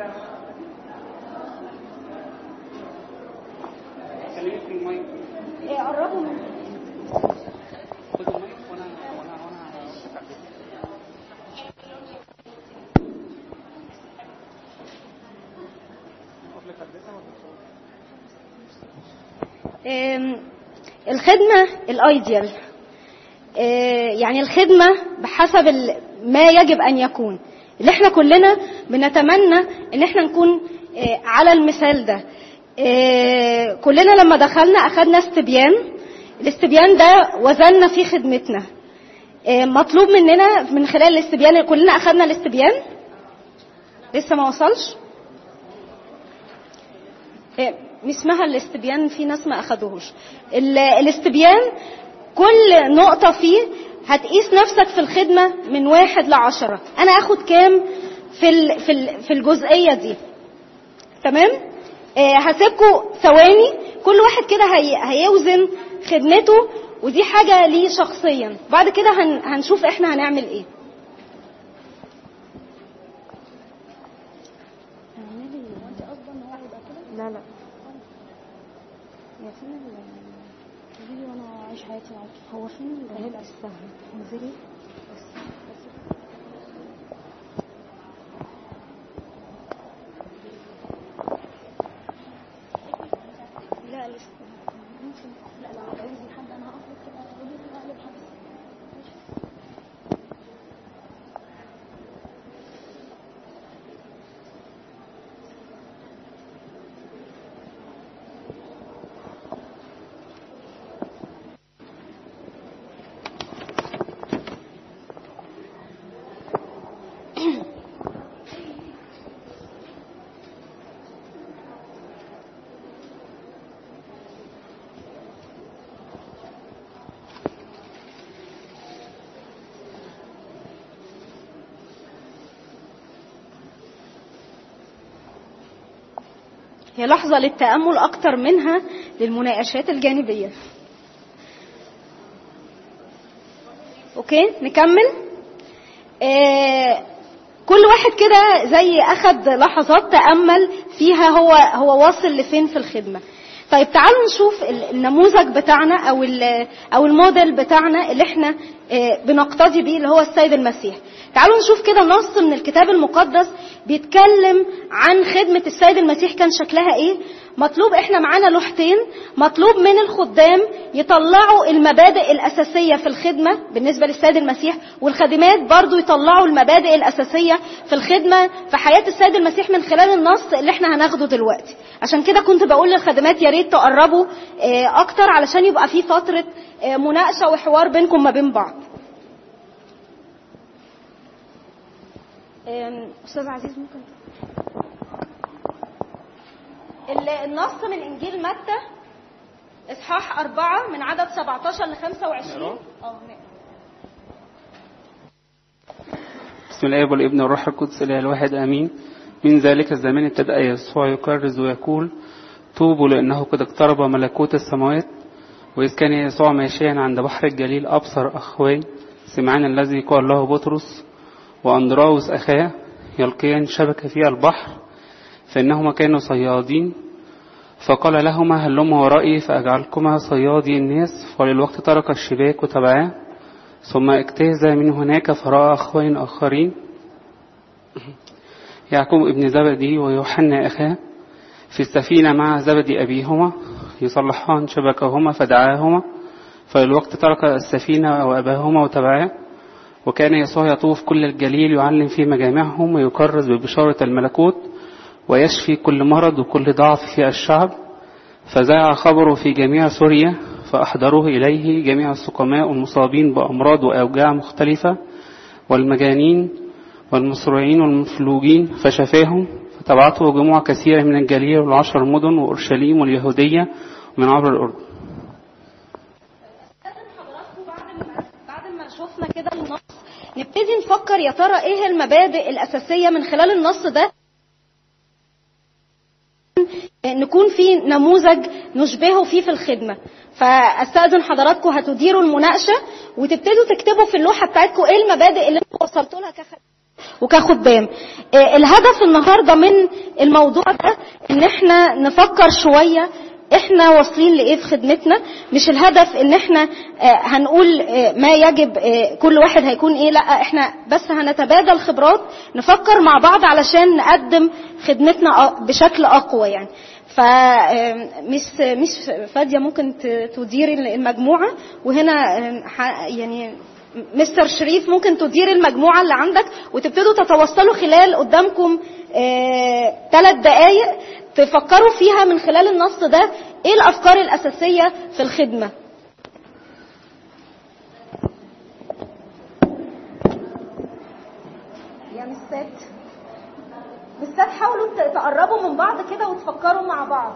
خليني في المايك إيه، قربوا من خد المايك وانا وانا وانا آم، الخدمة الايديال آه، يعني الخدمة بحسب ال- ما يجب ان يكون اللي احنا كلنا بنتمنى ان احنا نكون آه، على المثال ده آه، كلنا لما دخلنا اخدنا استبيان الاستبيان ده وزننا فيه خدمتنا آه، مطلوب مننا من خلال الاستبيان كلنا اخدنا الاستبيان لسه ما وصلش إيه، اسمها الاستبيان في ناس ما اخدوهوش ال- الاستبيان كل نقطة فيه هتقيس نفسك في الخدمة من واحد لعشرة انا اخد كام في ال- في ال- في الجزئية دي تمام آه، هسيبكم ثواني كل واحد كده هي هيوزن خدمته ودي حاجة ليه شخصيا بعد كده هن هنشوف احنا هنعمل ايه لا لا يا فين ال قولي لي وانا عايش حياتي معاكي هو فين ال- اهي السهل انزلي بس بس لا لسه ممكن لا لو عايزي حد انا هقف لك كده قولي لي اقلب حبس ماشي هي لحظة للتأمل أكتر منها للمناقشات الجانبية أوكي نكمل آه كل واحد كده زي أخد لحظات تأمل فيها هو هو واصل لفين في الخدمة طيب تعالوا نشوف ال- النموذج بتاعنا أو ال- أو الموديل بتاعنا اللي احنا آه، بنقتدي بيه اللي هو السيد المسيح تعالوا نشوف كده نص من الكتاب المقدس بيتكلم عن خدمة السيد المسيح كان شكلها ايه مطلوب احنا معانا لوحتين مطلوب من الخدام يطلعوا المبادئ الأساسية في الخدمة بالنسبة للسيد المسيح والخادمات برضو يطلعوا المبادئ الأساسية في الخدمة في حياة السيد المسيح من خلال النص اللي احنا هناخده دلوقتي عشان كده كنت بقول للخادمات يا ريت تقربوا آه، اكتر علشان يبقى في فترة آه، مناقشة وحوار بينكم ما بين بعض آم، استاذ عزيز ممكن ال- النص من انجيل متى اصحاح أربعة من عدد 17 ل 25 نقراه؟ اه نقرا. بسم الله والابن والروح القدس الاله الواحد امين من ذلك الزمان ابتدأ يسوع يكرز ويقول توبوا لأنه قد اقترب ملكوت السماوات وإذ كان يسوع ماشيا عند بحر الجليل أبصر أخوين سمعان الذي قال له بطرس وأندراوس أخاه يلقيان شبكة في البحر فإنهما كانوا صيادين فقال لهما هلما ورائي فأجعلكما صيادي الناس وللوقت ترك الشباك وتبعاه ثم اجتاز من هناك فرأى أخوين آخرين يعقوب ابن زبدي ويوحنا أخاه في السفينة مع زبدي أبيهما يصلحان شبكهما فدعاهما فللوقت ترك السفينة وأباهما وتبعاه وكان يسوع يطوف كل الجليل يعلم في مجامعهم ويكرز ببشارة الملكوت ويشفي كل مرض وكل ضعف في الشعب فذاع خبره في جميع سوريا فأحضروه إليه جميع السقماء المصابين بأمراض وأوجاع مختلفة والمجانين والمصروعين والمفلوجين فشفاهم فتبعته جموع كثيرة من الجليل والعشر مدن وأورشليم واليهودية ومن عبر الأردن استاذن حضراتكم بعد ما بعد ما شفنا كده النص نبتدي نفكر يا ترى ايه المبادئ الاساسيه من خلال النص ده نكون في نموذج نشبهه فيه في الخدمه فاستاذن حضراتكم هتديروا المناقشه وتبتدوا تكتبوا في اللوحه بتاعتكم ايه المبادئ اللي انتوا وصلتوا لها كخدمه وكخدام آه، الهدف النهارده من الموضوع ده ان احنا نفكر شويه احنا واصلين لايه في خدمتنا مش الهدف ان احنا آه، هنقول آه، ما يجب آه، كل واحد هيكون ايه لا احنا بس هنتبادل خبرات نفكر مع بعض علشان نقدم خدمتنا أ- بشكل اقوى يعني ف آم، مس مس فاديه ممكن ت- تدير المجموعه وهنا آم، ح- يعني مستر شريف ممكن تدير المجموعه اللي عندك وتبتدوا تتوصلوا خلال قدامكم ثلاث دقائق تفكروا فيها من خلال النص ده ايه الافكار الاساسيه في الخدمه يا مستات مستات حاولوا ت- تقربوا من بعض كده وتفكروا مع بعض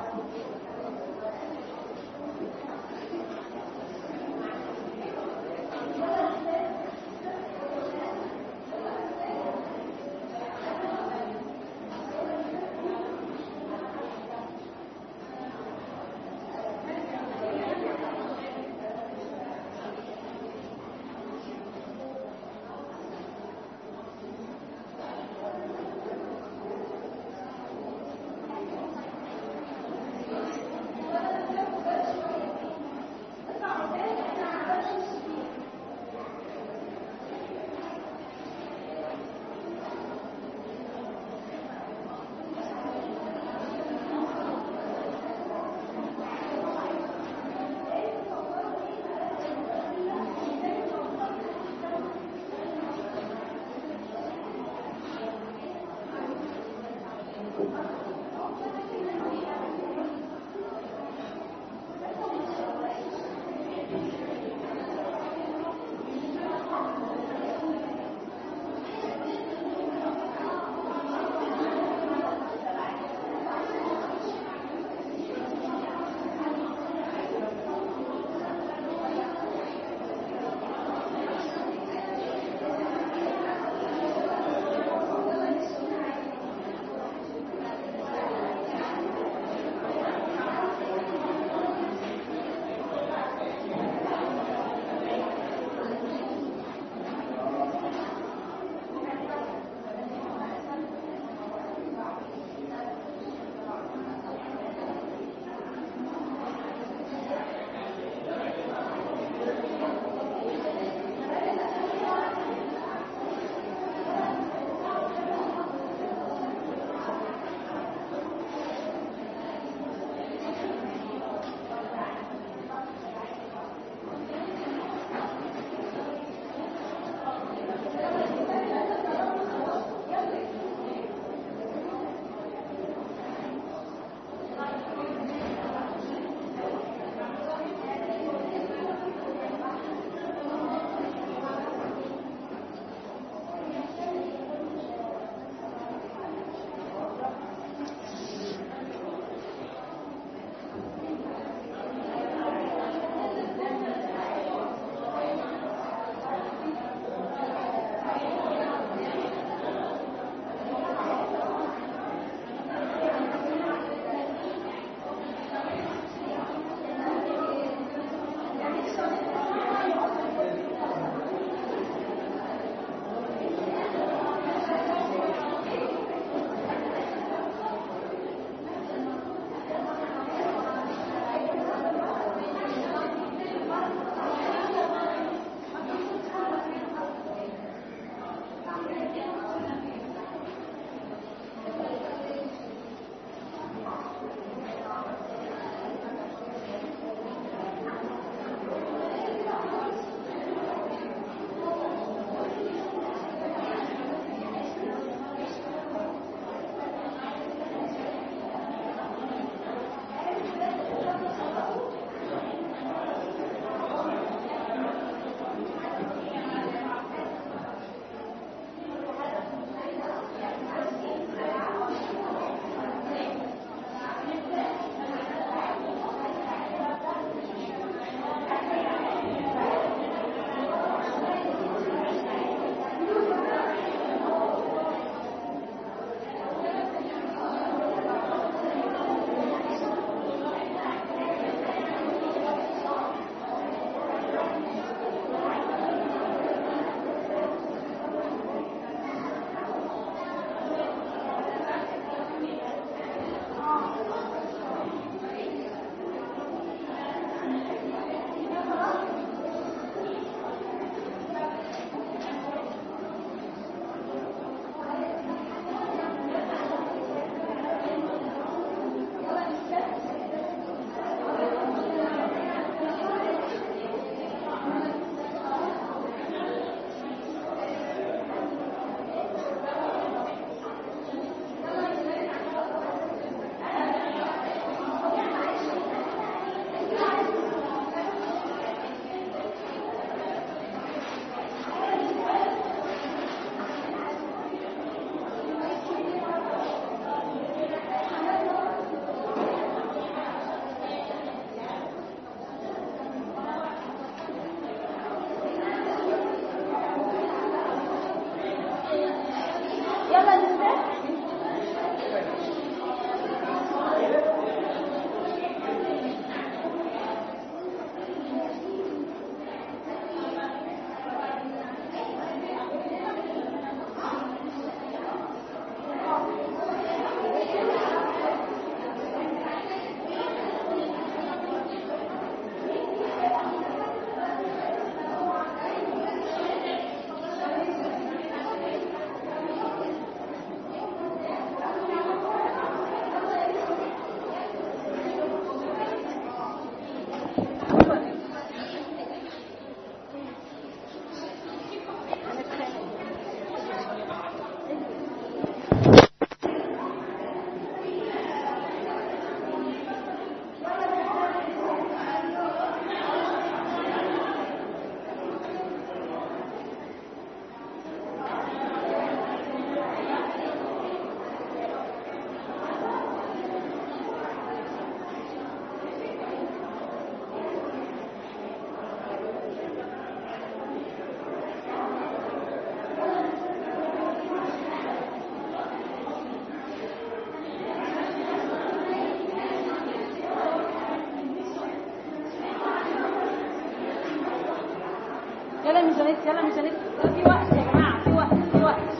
يلا ميزانيت يلا ميزانيت في وقت يا جماعه في وقت في وقت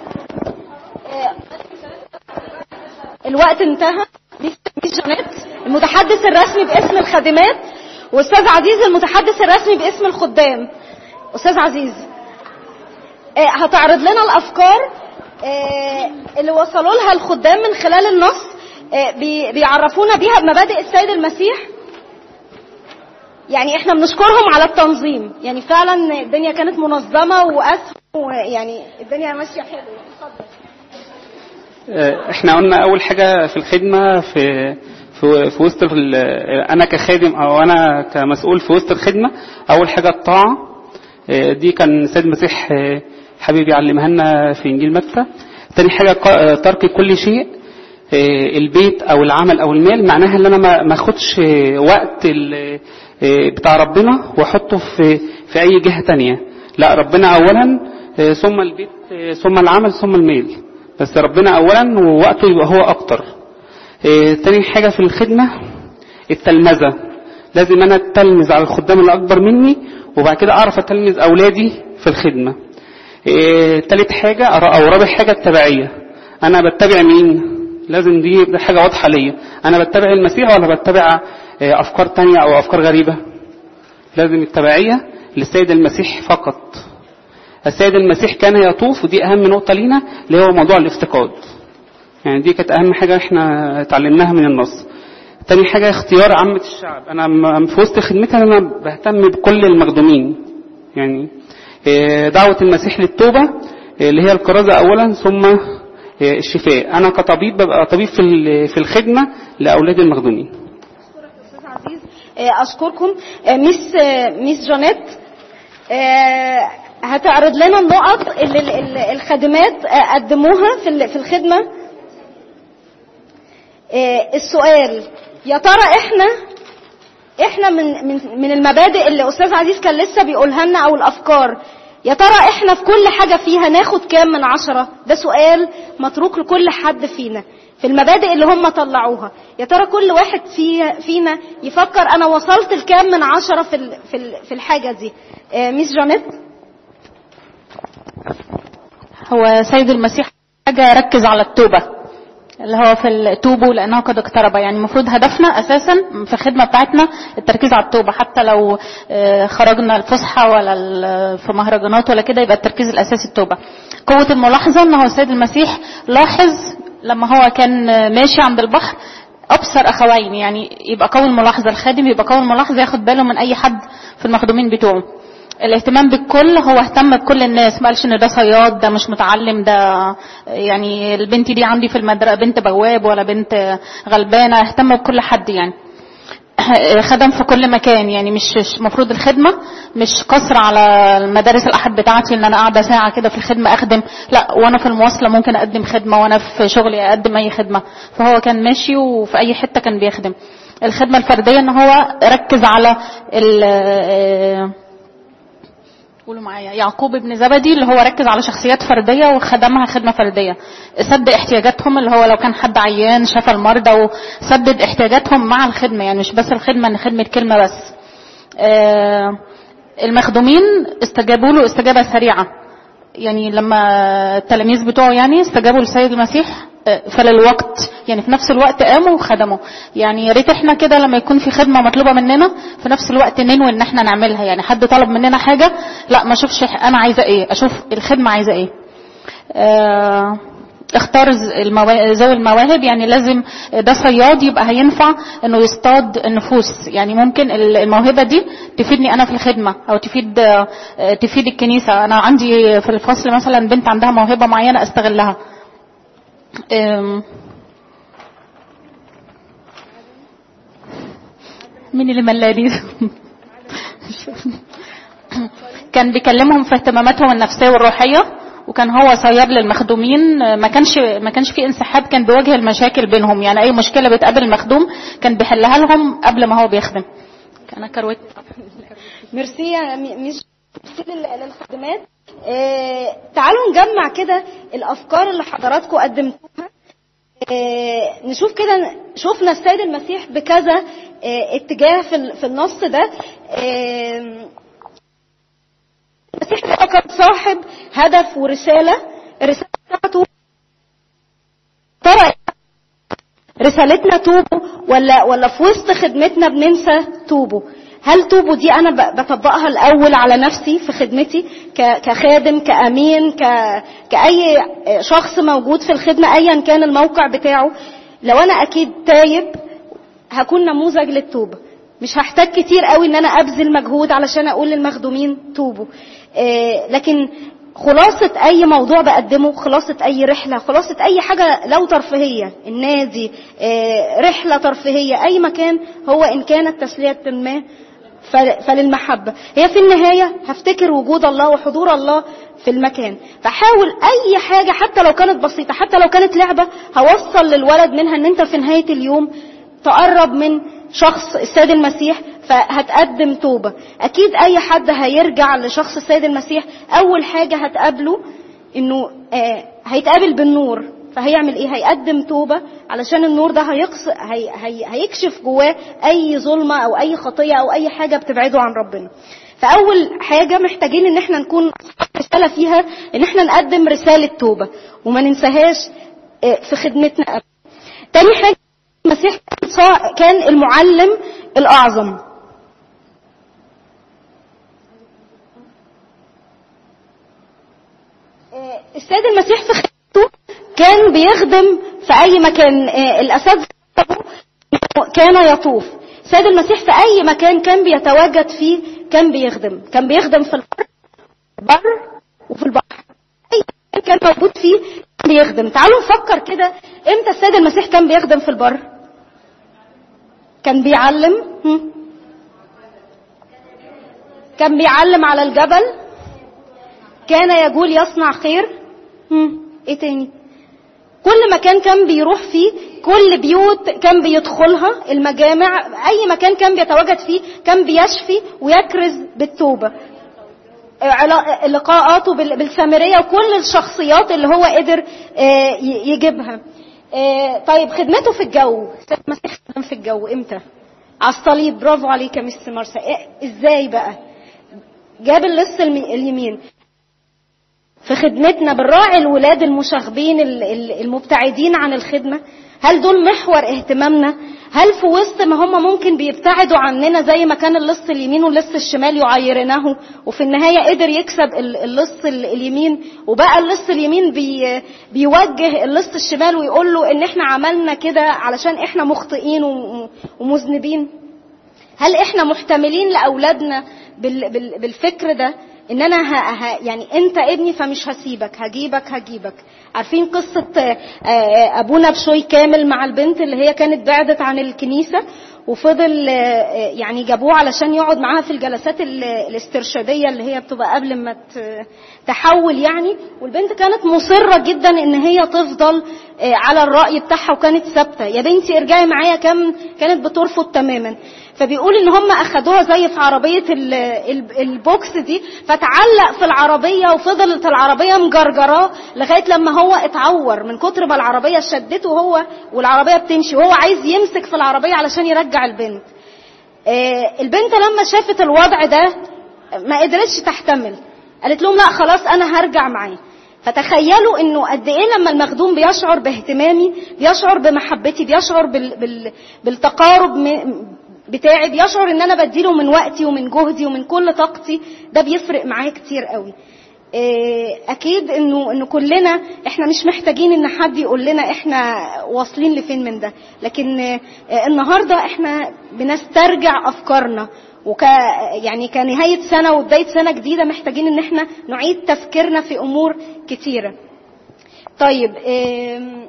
الوقت انتهى ميس ميس جانيت المتحدث الرسمي باسم الخادمات واستاذ عزيز المتحدث الرسمي باسم الخدام استاذ عزيز آه، هتعرض لنا الافكار آه، اللي وصلوا لها الخدام من خلال النص آه، بي- بيعرفونا بيها بمبادئ السيد المسيح يعني احنا بنشكرهم على التنظيم يعني فعلا الدنيا كانت منظمه واسهل ويعني الدنيا ماشيه حلو اتفضل احنا قلنا اول حاجه في الخدمه في في, في وسط ال- انا كخادم او انا كمسؤول في وسط الخدمه اول حاجه الطاعه اه، دي كان السيد المسيح اه، حبيبي يعلمها لنا في انجيل متى تاني حاجه ق- اه، ترك كل شيء اه، البيت او العمل او المال معناها ان انا ما ما اخدش اه، وقت ال- اه، بتاع ربنا واحطه في في اي جهه تانية لا ربنا اولا اه، ثم البيت اه، ثم العمل ثم المال بس ربنا اولا ووقته يبقى هو اكتر إيه، تاني حاجة في الخدمة التلمذة لازم انا اتلمذ على الخدام اللي اكبر مني وبعد كده اعرف اتلمذ اولادي في الخدمة إيه، تالت حاجة او رابع حاجة التبعية انا بتبع مين لازم دي دي حاجة واضحة ليا انا بتبع المسيح ولا بتبع إيه، افكار تانية او افكار غريبة لازم التبعية للسيد المسيح فقط السيد المسيح كان يطوف ودي اهم نقطة لينا اللي هو موضوع الافتقاد يعني دي كانت اهم حاجة احنا اتعلمناها من النص تاني حاجة اختيار عامة الشعب انا م- في وسط خدمتي انا بهتم بكل المخدومين يعني إيه، دعوة المسيح للتوبة إيه، اللي هي الكرازة اولا ثم إيه، الشفاء انا كطبيب ببقى طبيب في ال- في الخدمة لاولاد المخدومين استاذ عزيز آه، اشكركم آه، ميس آه، ميس جانيت آه، هتعرض لنا النقط اللي ال- ال- الخادمات آه، قدموها في ال- في الخدمه آه، السؤال يا ترى احنا احنا من من من المبادئ اللي استاذ عزيز كان لسه بيقولها لنا او الافكار يا ترى احنا في كل حاجه فيها ناخد كام من عشرة ده سؤال متروك لكل حد فينا في المبادئ اللي هم طلعوها يا ترى كل واحد في فينا يفكر انا وصلت لكام من عشرة في ال- في ال- في الحاجه دي آه، ميس جانيت هو سيد المسيح حاجة ركز على التوبة اللي هو في التوبوا لأنه قد اقترب يعني المفروض هدفنا أساسا في الخدمة بتاعتنا التركيز على التوبة حتى لو آه، خرجنا الفسحة ولا ال- في مهرجانات ولا كده يبقى التركيز الأساسي التوبة قوة الملاحظة أن هو السيد المسيح لاحظ لما هو كان ماشي عند البحر أبصر أخوين يعني يبقى قوي الملاحظة الخادم يبقى قوي الملاحظة ياخد باله من أي حد في المخدومين بتوعه الاهتمام بالكل هو اهتم بكل الناس ما قالش ان ده صياد ده مش متعلم ده يعني البنت دي عندي في المدرسه بنت بواب ولا بنت غلبانه اهتم بكل حد يعني خدم في كل مكان يعني مش مش المفروض الخدمه مش قصر على المدارس الاحد بتاعتي ان انا قاعده ساعه كده في الخدمه اخدم لا وانا في المواصله ممكن اقدم خدمه وانا في شغلي اقدم اي خدمه فهو كان ماشي وفي اي حته كان بيخدم الخدمه الفرديه ان هو ركز على ال قولوا معايا يعقوب ابن زبدي اللي هو ركز على شخصيات فردية وخدمها خدمة فردية سد احتياجاتهم اللي هو لو كان حد عيان شفى المرضى وسدد احتياجاتهم مع الخدمة يعني مش بس الخدمة ان خدمة كلمة بس آه، المخدومين استجابوا له استجابة سريعة يعني لما التلاميذ بتوعه يعني استجابوا للسيد المسيح آه، فللوقت يعني في نفس الوقت قاموا وخدموا يعني يا ريت احنا كده لما يكون في خدمه مطلوبه مننا في نفس الوقت ننوي ان احنا نعملها يعني حد طلب مننا حاجه لا ما اشوفش انا عايزه ايه اشوف الخدمه عايزه ايه آه، اختار ز- الموا- ذوي المواهب يعني لازم ده صياد يبقى هينفع انه يصطاد النفوس يعني ممكن ال- الموهبه دي تفيدني انا في الخدمه او تفيد آه، تفيد الكنيسه انا عندي في الفصل مثلا بنت عندها موهبه معينه استغلها أم، مين اللي ملاني كان بيكلمهم في اهتماماتهم النفسيه والروحيه وكان هو صياد للمخدومين ما كانش ما كانش في انسحاب كان بيواجه المشاكل بينهم يعني اي مشكله بتقابل المخدوم كان بيحلها لهم قبل ما هو بيخدم انا كروت ميرسي يا مي- ميس ميرسي لل- للخدمات آه، تعالوا نجمع كده الافكار اللي حضراتكم قدمتوها آه، نشوف كده شفنا السيد المسيح بكذا آه، اتجاه في ال- في النص ده آه، المسيح هدف ورساله الرساله بتاعته ترى رسالتنا توبوا ولا ولا في وسط خدمتنا بننسى توبوا هل توبوا دي انا ب- بطبقها الاول على نفسي في خدمتي ك- كخادم كامين ك كاي شخص موجود في الخدمه ايا كان الموقع بتاعه لو انا اكيد تايب هكون نموذج للتوبه مش هحتاج كتير قوي ان انا ابذل مجهود علشان اقول للمخدومين توبوا آه، لكن خلاصة أي موضوع بقدمه خلاصة أي رحلة خلاصة أي حاجة لو ترفيهية النادي آه، رحلة ترفيهية أي مكان هو إن كانت تسلية ما ف- فللمحبة هي في النهاية هفتكر وجود الله وحضور الله في المكان فحاول أي حاجة حتى لو كانت بسيطة حتى لو كانت لعبة هوصل للولد منها إن أنت في نهاية اليوم تقرب من شخص السيد المسيح فهتقدم توبة أكيد أي حد هيرجع لشخص السيد المسيح أول حاجة هتقابله إنه آه هيتقابل بالنور فهيعمل إيه هيقدم توبة علشان النور ده هيقص هي هي هيكشف جواه أي ظلمة أو أي خطية أو أي حاجة بتبعده عن ربنا فأول حاجة محتاجين إن احنا نكون رسالة فيها إن احنا نقدم رسالة توبة وما ننساهاش آه، في خدمتنا أبدا. تاني حاجة المسيح كان صا- كان المعلم الأعظم آه، السيد المسيح في خدمته كان بيخدم في أي مكان آه، الأساتذة كان يطوف السيد المسيح في أي مكان كان بيتواجد فيه كان بيخدم كان بيخدم في البر البر وفي البحر أي مكان كان موجود فيه كان بيخدم تعالوا نفكر كده امتى السيد المسيح كان بيخدم في البر كان بيعلم هم؟ كان بيعلم على الجبل كان يقول يصنع خير هم؟ ايه تاني كل مكان كان بيروح فيه كل بيوت كان بيدخلها المجامع اي مكان كان بيتواجد فيه كان بيشفي ويكرز بالتوبه علا- لقاءاته بال- بالسامريه وكل الشخصيات اللي هو قدر آه، ي- يجيبها آه، طيب خدمته في الجو سيد المسيح خدم في الجو امتى على الصليب برافو عليك يا مس مارسا إيه- ازاي بقى جاب اللص الم- اليمين في خدمتنا بنراعي الولاد المشاغبين ال- ال- المبتعدين عن الخدمة هل دول محور اهتمامنا هل في وسط ما هم ممكن بيبتعدوا عننا زي ما كان اللص اليمين واللص الشمال يعيرنه وفي النهاية قدر يكسب ال- اللص ال- اليمين وبقى اللص اليمين بي بيوجه اللص الشمال ويقول له ان احنا عملنا كده علشان احنا مخطئين و- ومذنبين هل احنا محتملين لاولادنا بال بال بالفكر ده ان انا ه ه يعني انت ابني فمش هسيبك هجيبك هجيبك عارفين قصة آه، آه، ابونا بشوي كامل مع البنت اللي هي كانت بعدت عن الكنيسة وفضل آه، آه، يعني جابوه علشان يقعد معاها في الجلسات ال- الاسترشادية اللي هي بتبقى قبل ما ت- تحول يعني والبنت كانت مصرة جدا ان هي تفضل آه، على الرأي بتاعها وكانت ثابتة يا بنتي ارجعي معايا كم كانت بترفض تماما فبيقول ان هم اخدوها زي في عربية ال- ال- البوكس دي فتعلق في العربية وفضلت العربية مجرجراه لغاية لما هو اتعور من كتر ما العربية شدته هو والعربية بتمشي وهو عايز يمسك في العربية علشان يرجع البنت آه، البنت لما شافت الوضع ده ما قدرتش تحتمل قالت لهم لا خلاص انا هرجع معاه فتخيلوا انه قد ايه لما المخدوم بيشعر باهتمامي بيشعر بمحبتي بيشعر بال... بال... بالتقارب م... بتاعي بيشعر ان انا بديله من وقتي ومن جهدي ومن كل طاقتي ده بيفرق معايا كتير قوي إيه، اكيد انه انه كلنا احنا مش محتاجين ان حد يقول لنا احنا واصلين لفين من ده لكن آه، النهارده احنا بنسترجع افكارنا وك يعني كنهايه سنه وبدايه سنه جديده محتاجين ان احنا نعيد تفكيرنا في امور كتيره طيب آم،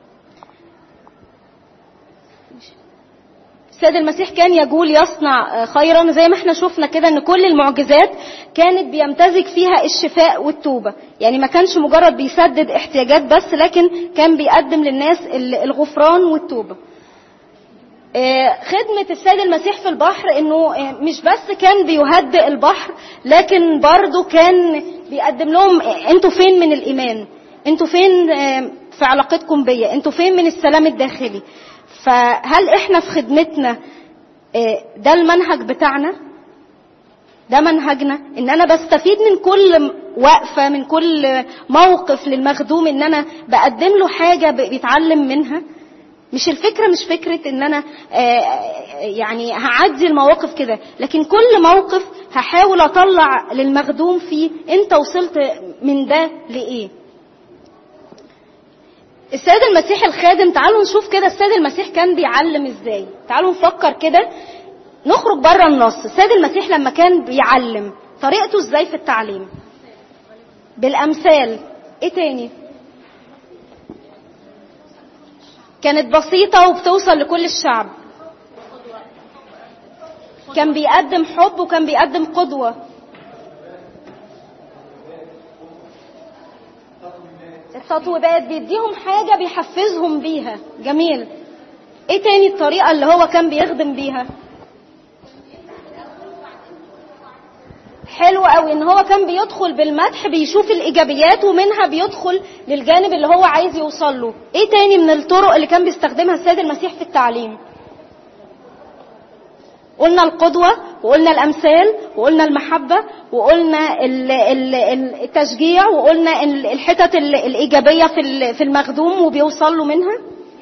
السيد المسيح كان يقول يصنع خيرا زي ما احنا شفنا كده ان كل المعجزات كانت بيمتزج فيها الشفاء والتوبة يعني ما كانش مجرد بيسدد احتياجات بس لكن كان بيقدم للناس الغفران والتوبة آه، خدمة السيد المسيح في البحر انه آه، مش بس كان بيهدئ البحر لكن برضه كان بيقدم لهم آه، انتوا فين من الايمان انتوا فين آه، في علاقتكم بيا انتوا فين من السلام الداخلي فهل احنا في خدمتنا آه، ده المنهج بتاعنا ده منهجنا ان انا بستفيد من كل م- وقفة من كل موقف للمخدوم ان انا بقدم له حاجة بيتعلم منها مش الفكرة مش فكرة ان انا يعني هعدي المواقف كده لكن كل موقف هحاول اطلع للمخدوم فيه انت وصلت من ده لايه السيد المسيح الخادم تعالوا نشوف كده السيد المسيح كان بيعلم ازاي تعالوا نفكر كده نخرج بره النص السيد المسيح لما كان بيعلم طريقته ازاي في التعليم بالامثال ايه تاني كانت بسيطة وبتوصل لكل الشعب كان بيقدم حب وكان بيقدم قدوة التطويبات بيديهم حاجة بيحفزهم بيها جميل ايه تاني الطريقة اللي هو كان بيخدم بيها حلو قوي ان هو كان بيدخل بالمدح بيشوف الايجابيات ومنها بيدخل للجانب اللي هو عايز يوصل له ايه تاني من الطرق اللي كان بيستخدمها السيد المسيح في التعليم قلنا القدوة وقلنا الأمثال وقلنا المحبة وقلنا التشجيع وقلنا الحتت الإيجابية في المخدوم وبيوصل له منها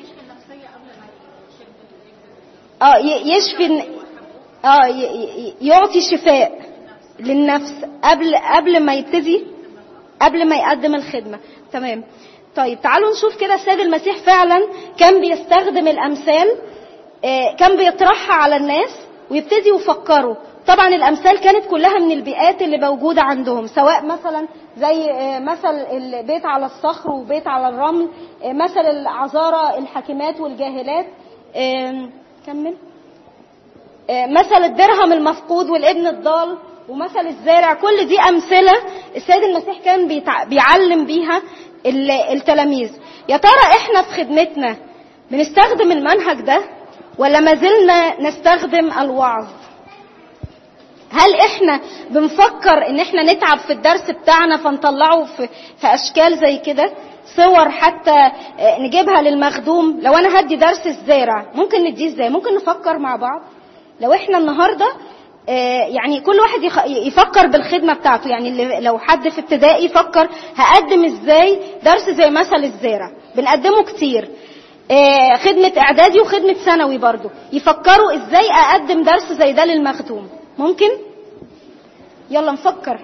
اه يشفي اه يعطي شفاء للنفس قبل قبل ما يبتدي قبل ما يقدم الخدمة تمام طيب تعالوا نشوف كده السيد المسيح فعلا كان بيستخدم الأمثال كان بيطرحها على الناس ويبتدي يفكروا طبعا الامثال كانت كلها من البيئات اللي موجوده عندهم سواء مثلا زي مثل البيت على الصخر وبيت على الرمل مثل العذارى الحاكمات والجاهلات كمل مثل الدرهم المفقود والابن الضال ومثل الزارع كل دي امثله السيد المسيح كان بيعلم بيها التلاميذ يا ترى احنا في خدمتنا بنستخدم المنهج ده ولا ما زلنا نستخدم الوعظ هل احنا بنفكر ان احنا نتعب في الدرس بتاعنا فنطلعه في, في اشكال زي كده صور حتى نجيبها للمخدوم لو انا هدي درس الزارع ممكن نديه ازاي ممكن نفكر مع بعض لو احنا النهارده يعني كل واحد يفكر بالخدمه بتاعته يعني لو حد في ابتدائي يفكر هقدم ازاي درس زي مثل الزارع بنقدمه كتير خدمة اعدادي وخدمة ثانوي برضو يفكروا ازاي اقدم درس زي ده للمخدوم ممكن يلا نفكر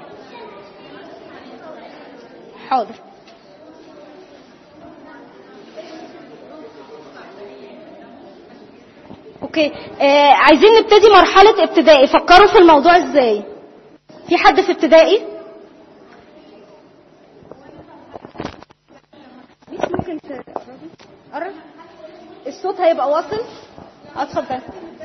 حاضر اوكي آه عايزين نبتدي مرحلة ابتدائي فكروا في الموضوع ازاي في حد في ابتدائي ممكن تقربي قرب الصوت هيبقى واصل اتفضل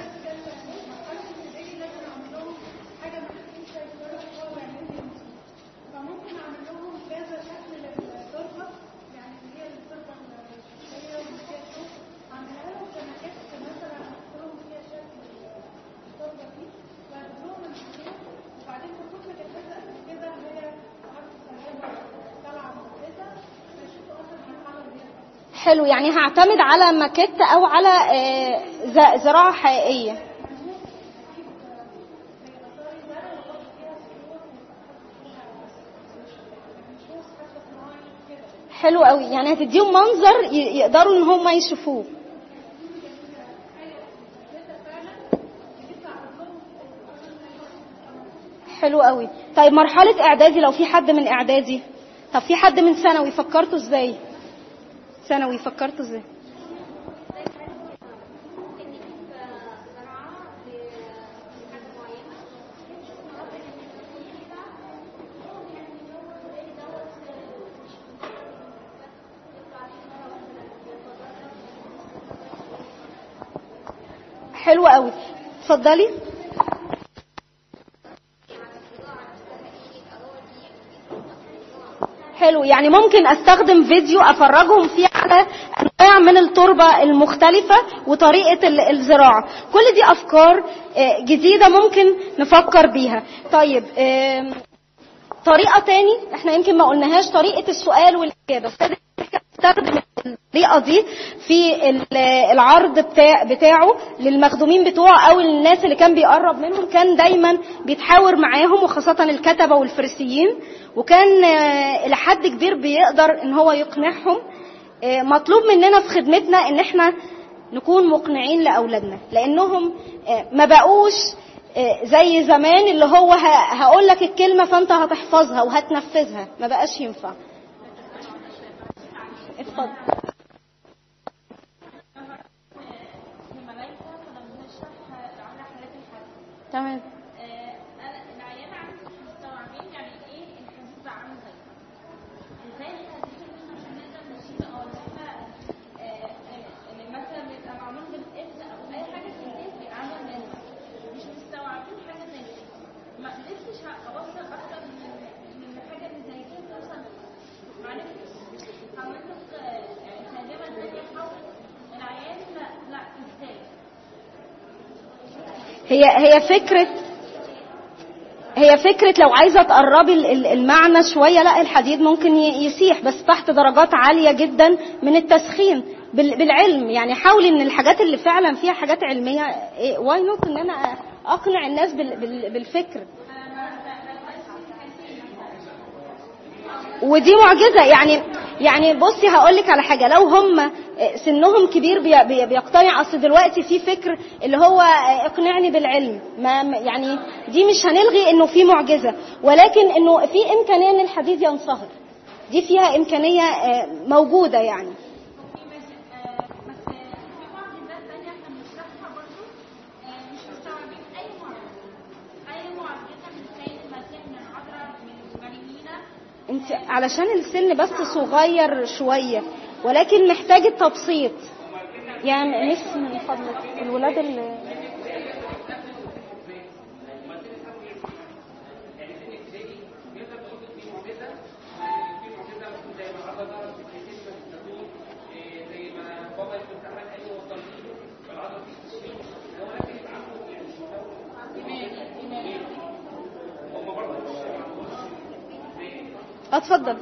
حلو يعني هعتمد على ماكيت او على زراعة حقيقية حلو قوي يعني هتديهم منظر يقدروا ان هم يشوفوه حلو قوي طيب مرحلة اعدادي لو في حد من اعدادي طب في حد من ثانوي فكرتوا ازاي ثانوي فكرتوا ازاي حلو قوي اتفضلي حلو يعني ممكن استخدم فيديو افرجهم فيه على انواع من التربه المختلفه وطريقه الزراعه كل دي افكار جديده ممكن نفكر بيها طيب طريقه تاني احنا يمكن ما قلناهاش طريقه السؤال والاجابه استخدم الطريقه دي في ال- العرض بتاع بتاعه للمخدومين بتوعه او للناس اللي كان بيقرب منهم كان دايما بيتحاور معاهم وخاصه الكتبه والفريسيين وكان آه، الى حد كبير بيقدر ان هو يقنعهم آه، مطلوب مننا في خدمتنا ان احنا نكون مقنعين لاولادنا لانهم آه، ما بقوش آه، زي زمان اللي هو هقول لك الكلمه فانت هتحفظها وهتنفذها ما بقاش ينفع اتفضل تمام هي هي فكرة هي فكرة لو عايزة تقربي ال- ال- المعنى شوية لا الحديد ممكن ي- يسيح بس تحت درجات عالية جدا من التسخين بال- بالعلم يعني حاولي ان الحاجات اللي فعلا فيها حاجات علمية واي نوت ان انا اقنع الناس بال- بال- بالفكر ودي معجزة يعني يعني بصي هقول لك على حاجة لو هم سنهم كبير بي- بي- بيقتنع اصل دلوقتي في فكر اللي هو اقنعني بالعلم ما ما- يعني دي مش هنلغي انه في معجزة ولكن انه في امكانية ان الحديد ينصهر دي فيها امكانية آه، موجودة يعني انت علشان السن بس صغير شوية ولكن محتاج التبسيط يعني مس من فضلك الولاد اللي اتفضل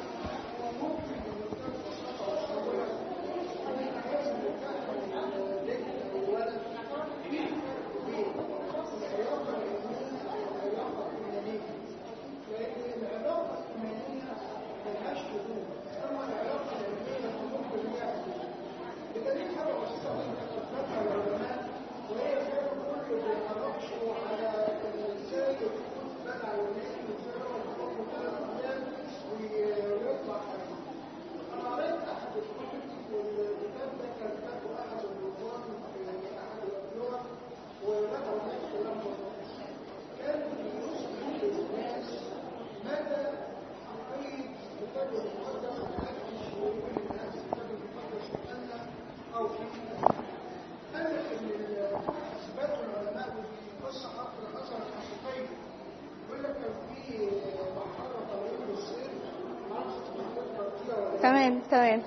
تمام تمام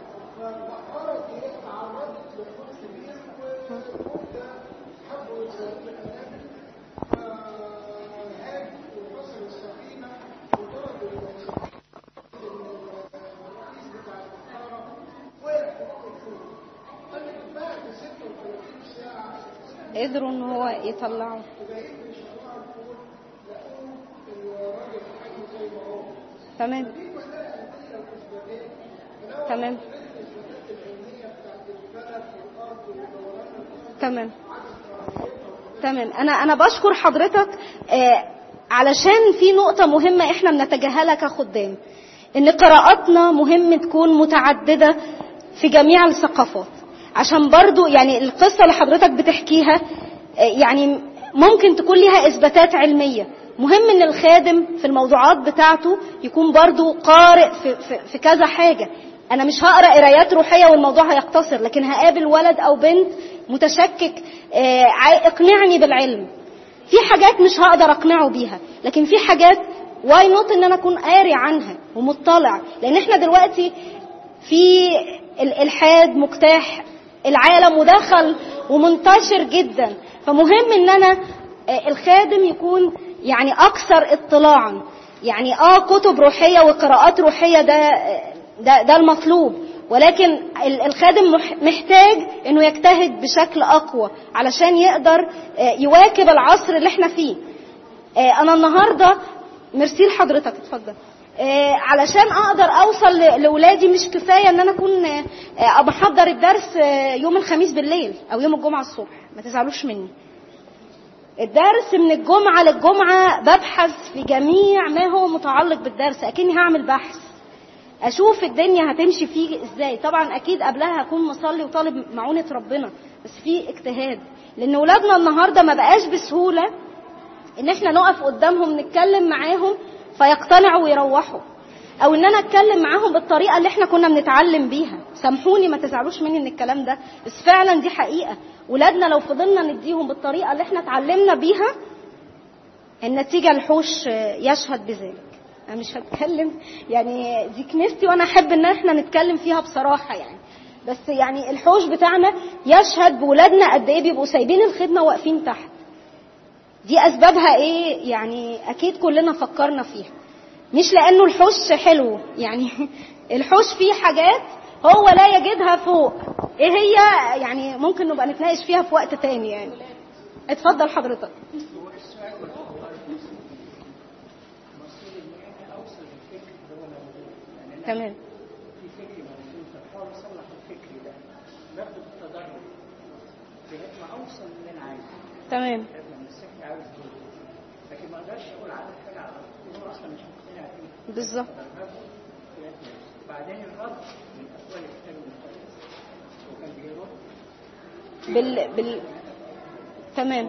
قدروا ان هو يطلعوا تمام تمام تمام تمام انا انا بشكر حضرتك آه علشان في نقطة مهمة احنا بنتجاهلها كخدام ان قراءاتنا مهم تكون متعددة في جميع الثقافات عشان برضو يعني القصة اللي حضرتك بتحكيها آه يعني ممكن تكون لها اثباتات علمية مهم ان الخادم في الموضوعات بتاعته يكون برضو قارئ في, في, في كذا حاجة انا مش هقرا قرايات روحيه والموضوع هيقتصر لكن هقابل ولد او بنت متشكك آه، عاي- اقنعني بالعلم في حاجات مش هقدر اقنعه بيها لكن في حاجات واي نوت ان انا اكون قاري عنها ومطلع لان احنا دلوقتي في الالحاد مجتاح العالم ودخل ومنتشر جدا فمهم ان انا آه، الخادم يكون يعني اكثر اطلاعا يعني اه كتب روحيه وقراءات روحيه ده آه، ده ده المطلوب ولكن ال- الخادم مح- محتاج انه يجتهد بشكل اقوى علشان يقدر آه، يواكب العصر اللي احنا فيه آه، انا النهارده ميرسي لحضرتك اتفضل آه، علشان اقدر اوصل ل- لاولادي مش كفايه ان انا اكون آه، آه، بحضر الدرس آه، يوم الخميس بالليل او يوم الجمعه الصبح ما تزعلوش مني الدرس من الجمعه للجمعه ببحث في جميع ما هو متعلق بالدرس اكني هعمل بحث اشوف الدنيا هتمشي فيه ازاي طبعا اكيد قبلها هكون مصلي وطالب معونه ربنا بس في اجتهاد لان ولادنا النهارده ما بقاش بسهوله ان احنا نقف قدامهم نتكلم معاهم فيقتنعوا ويروحوا او ان انا اتكلم معاهم بالطريقه اللي احنا كنا بنتعلم بيها سامحوني ما تزعلوش مني من الكلام ده بس فعلا دي حقيقه ولادنا لو فضلنا نديهم بالطريقه اللي احنا اتعلمنا بيها النتيجه الحوش يشهد بذلك انا مش هتكلم يعني دي كنيستي وانا احب ان احنا نتكلم فيها بصراحه يعني بس يعني الحوش بتاعنا يشهد بولادنا قد ايه بيبقوا سايبين الخدمه واقفين تحت دي اسبابها ايه يعني اكيد كلنا فكرنا فيها مش لانه الحوش حلو يعني الحوش فيه حاجات هو لا يجدها فوق ايه هي يعني ممكن نبقى نتناقش فيها في وقت تاني يعني اتفضل حضرتك تمام في فكر موجود فبحاول اصلح الفكر ده باخده بالتدرج لغايه ما اوصل اللي انا عايزه تمام لغايه ما السكر عاوز كده لكن ما اقدرش اقول على حاجه على طول هو اصلا مش مقتنع فيه بالظبط فبرهبه لغايه ما يوصل. بعدين الرد من اقوال الكتاب المقدس هو كان بيرد بال بال تمام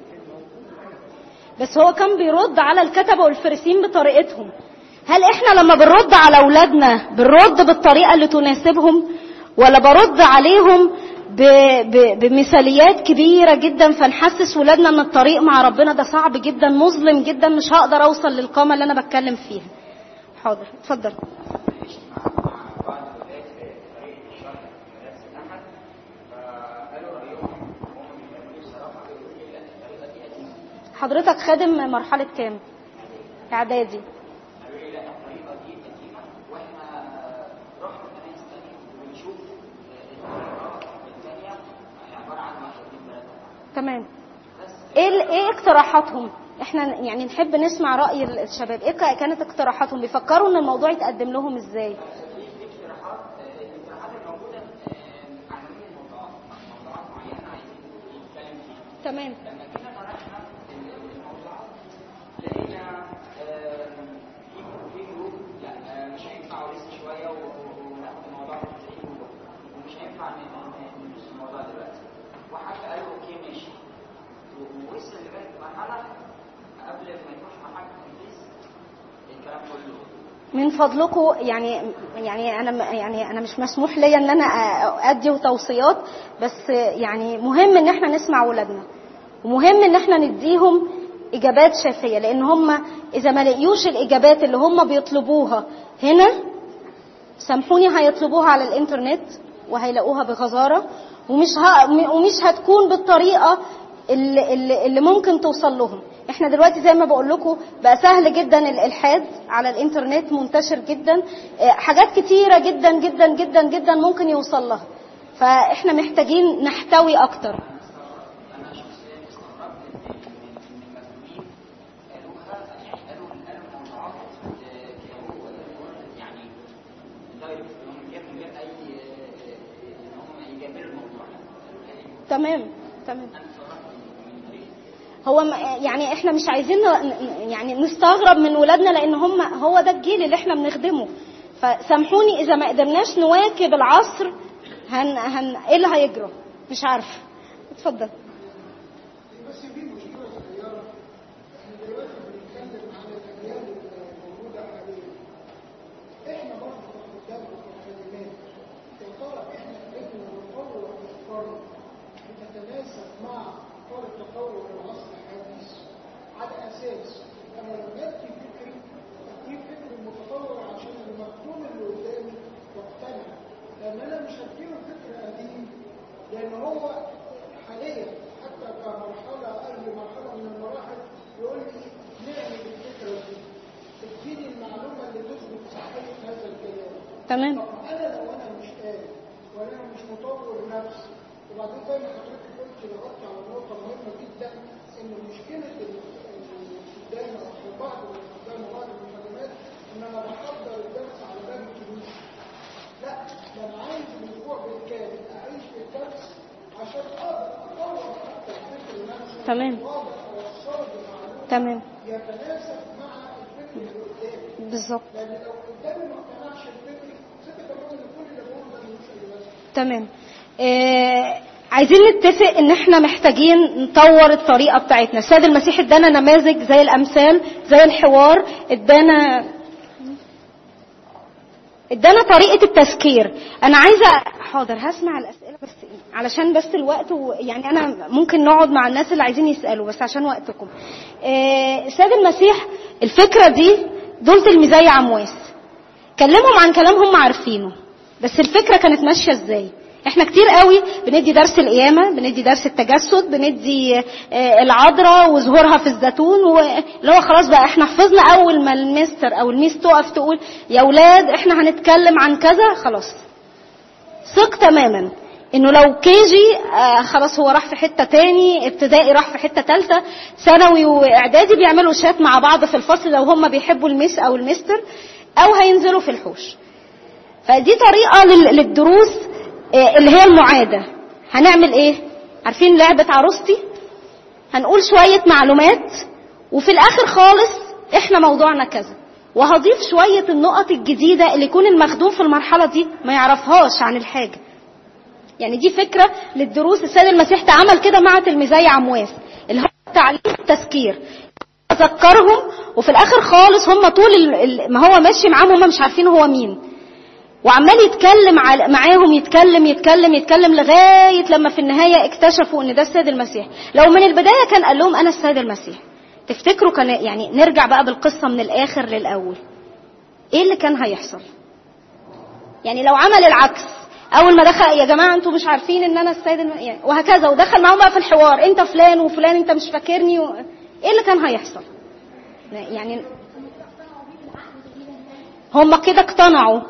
بس هو كان بيرد على الكتبة والفريسين بطريقتهم هل احنا لما بنرد على اولادنا بنرد بالطريقة اللي تناسبهم ولا برد عليهم ب... ب... بمثاليات كبيرة جدا فنحسس ولادنا ان الطريق مع ربنا ده صعب جدا مظلم جدا مش هقدر اوصل للقامة اللي انا بتكلم فيها حاضر اتفضل حضرتك خادم مرحلة كام؟ إعدادي تمام ايه ال- ايه اقتراحاتهم احنا يعني نحب نسمع راي ال- الشباب ايه ك- كانت اقتراحاتهم بيفكروا ان الموضوع يتقدم لهم ازاي تمام من فضلكم يعني يعني انا يعني انا مش مسموح ليا ان انا ادي توصيات بس يعني مهم ان احنا نسمع ولادنا ومهم ان احنا نديهم اجابات شافيه لان هم اذا ما لقيوش الاجابات اللي هم بيطلبوها هنا سامحوني هيطلبوها على الانترنت وهيلاقوها بغزاره ومش ه... ومش هتكون بالطريقه اللي, اللي, اللي ممكن توصل لهم احنا دلوقتي زي ما بقول لكم بقى سهل جدا الالحاد على الانترنت منتشر جدا اه، حاجات كتيره جدا جدا جدا جدا ممكن يوصل لها فاحنا محتاجين نحتوي اكتر تمام تمام هو م- يعني احنا مش عايزين ن- ن- يعني نستغرب من ولادنا لان هم هو ده الجيل اللي احنا بنخدمه فسامحوني اذا ما قدرناش نواكب العصر هن هن ايه اللي هيجرى مش عارفه اتفضل بس في مشكلة صغيرة احنا دلوقتي بنتكلم عن الأجيال الموجودة حاليا احنا برضه كخدام وكخادمات يا ترى احنا قدرنا نطور أفكارنا بتتناسب مع أفكار التطور العصر الحديث على أساس أنا لما بدي فكري بدي فكر متطور عشان المفهوم اللي قدامي يقتنع لأن أنا مش هديله فكر قديم لأن هو حاليا حتى كمرحلة أقل مرحلة من المراحل يقول لي نعمل الفكرة دي اديني المعلومة اللي تثبت صحيح هذا الكلام تمام طب أنا لو أنا مش قادر انا مش مطور نفسي وبعدين زي ما حضرتك قلت لغطت على نقطه مهمه جدا ان مشكله الخدامه او بعض الخدامه بعض المخدمات ان انا بحضر الدرس على باب الكنيسه لا ده انا عايز الاسبوع بالكامل اعيش في الدرس عشان اقدر اطور حتى الفكر نفسه تمام واقدر اوصله بمعلومه تمام يتناسب مع الفكر اللي قدامي بالظبط لان لو قدامي ما اقتنعش الفكر ثقه تماما ان كل اللي بقوله ده ملوش اي لازمه تمام آه عايزين نتفق ان احنا محتاجين نطور الطريقه بتاعتنا السيد المسيح ادانا نماذج زي الامثال زي الحوار ادانا ادانا طريقه التذكير انا عايزه حاضر هسمع الاسئله بس علشان بس الوقت و... يعني انا ممكن نقعد مع الناس اللي عايزين يسالوا بس عشان وقتكم آه، السيد المسيح الفكره دي دول تلميذي عمواس كلمهم عن كلام هم عارفينه بس الفكره كانت ماشيه ازاي احنا كتير قوي بندي درس القيامه بندي درس التجسد بندي آه، العذراء وظهورها في الزيتون واللي هو خلاص بقى احنا حفظنا اول ما المستر او الميس تقف تقول يا اولاد احنا هنتكلم عن كذا خلاص ثق تماما انه لو كيجي آه خلاص هو راح في حته تاني ابتدائي راح في حته ثالثه ثانوي واعدادي بيعملوا شات مع بعض في الفصل لو هم بيحبوا الميس او المستر او هينزلوا في الحوش فدي طريقه لل- للدروس آه، اللي هي المعاده هنعمل ايه عارفين لعبه عروستي هنقول شويه معلومات وفي الاخر خالص احنا موضوعنا كذا وهضيف شويه النقط الجديده اللي يكون المخدوم في المرحله دي ما يعرفهاش عن الحاجه يعني دي فكره للدروس السيد المسيح تعامل كده مع تلميذي عمواس اللي هو تعليم التذكير ذكرهم وفي الاخر خالص هم طول ال- ال- ما هو ماشي معاهم هم مش عارفين هو مين وعمال يتكلم على- معاهم يتكلم يتكلم يتكلم لغايه لما في النهايه اكتشفوا ان ده السيد المسيح لو من البدايه كان قال لهم انا السيد المسيح تفتكروا كان يعني نرجع بقى بالقصه من الاخر للاول ايه اللي كان هيحصل يعني لو عمل العكس اول ما دخل يا جماعه انتوا مش عارفين ان انا السيد الم... يعني وهكذا ودخل معاهم بقى في الحوار انت فلان وفلان انت مش فاكرني و... ايه اللي كان هيحصل يعني هم كده اقتنعوا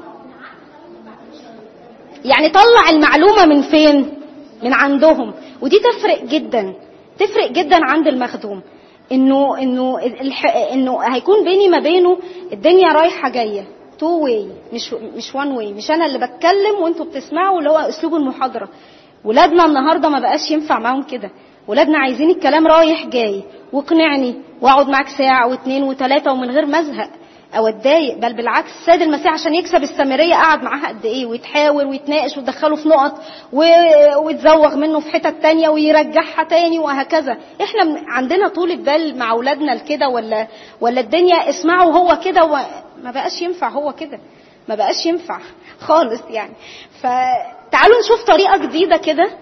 يعني طلع المعلومه من فين من عندهم ودي تفرق جدا تفرق جدا عند المخدوم انه انه الح... انه هيكون بيني ما بينه الدنيا رايحه جايه تو واي مش مش وان واي مش انا اللي بتكلم وانتوا بتسمعوا اللي هو اسلوب المحاضره ولادنا النهارده ما بقاش ينفع معاهم كده ولادنا عايزين الكلام رايح جاي واقنعني واقعد معاك ساعه واثنين وثلاثه ومن غير ما ازهق او اتضايق بل بالعكس السيد المسيح عشان يكسب السامريه قعد معاها قد ايه ويتحاور ويتناقش ويدخله في نقط و... ويتزوغ منه في حتت تانية ويرجعها تاني وهكذا احنا من... عندنا طولة بال مع اولادنا لكده ولا ولا الدنيا اسمعوا هو كده وما بقاش ينفع هو كده ما بقاش ينفع خالص يعني فتعالوا نشوف طريقه جديده كده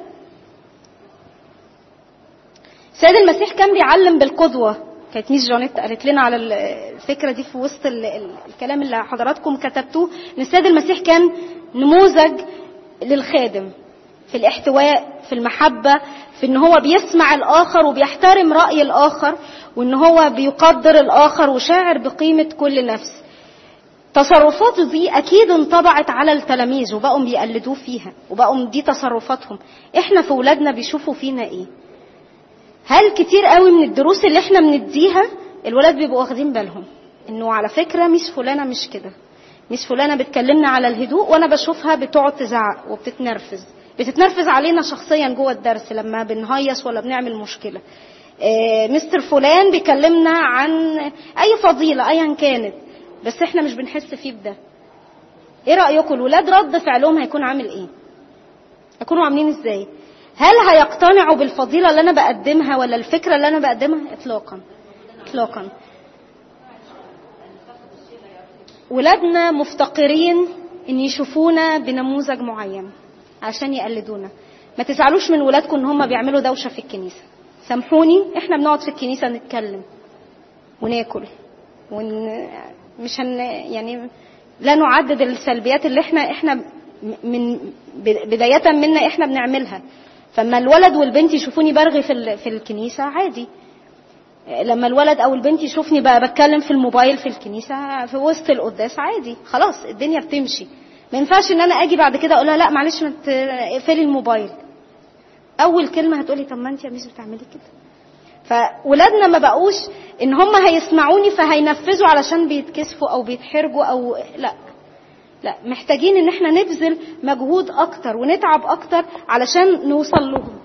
سيد المسيح كان بيعلم بالقدوة كانت ميس جانيت قالت لنا على الفكرة دي في وسط ال- ال- الكلام اللي حضراتكم كتبتوه ان السيد المسيح كان نموذج للخادم في الاحتواء في المحبة في ان هو بيسمع الاخر وبيحترم رأي الاخر وان هو بيقدر الاخر وشاعر بقيمة كل نفس تصرفاته دي اكيد انطبعت على التلاميذ وبقوا بيقلدوه فيها وبقوا دي تصرفاتهم احنا في ولادنا بيشوفوا فينا ايه هل كتير قوي من الدروس اللي احنا بنديها الولاد بيبقوا واخدين بالهم انه على فكره ميس فلانه مش كده ميس فلانه بتكلمنا على الهدوء وانا بشوفها بتقعد تزعق وبتتنرفز بتتنرفز علينا شخصيا جوه الدرس لما بنهيص ولا بنعمل مشكله آه، مستر فلان بيكلمنا عن اي فضيله ايا كانت بس احنا مش بنحس فيه بده ايه رايكم الولاد رد فعلهم هيكون عامل ايه هيكونوا عاملين ازاي هل هيقتنعوا بالفضيلة اللي أنا بقدمها ولا الفكرة اللي أنا بقدمها إطلاقا إطلاقا ولادنا مفتقرين إن يشوفونا بنموذج معين عشان يقلدونا ما تزعلوش من ولادكم إن هم بيعملوا دوشة في الكنيسة سامحوني إحنا بنقعد في الكنيسة نتكلم وناكل ون... مش هن يعني لا نعدد السلبيات اللي احنا احنا من بداية منا احنا بنعملها فما الولد والبنت يشوفوني برغي في ال- في الكنيسة عادي لما الولد او البنت يشوفني بقى بتكلم في الموبايل في الكنيسة في وسط القداس عادي خلاص الدنيا بتمشي ما ينفعش ان انا اجي بعد كده اقول لها لا معلش ما ت- اقفلي الموبايل اول كلمه هتقولي طب ما انت يا ميس بتعملي كده فولادنا ما بقوش ان هم هيسمعوني فهينفذوا علشان بيتكسفوا او بيتحرجوا او لا لا محتاجين ان احنا نبذل مجهود اكتر ونتعب اكتر علشان نوصل لهم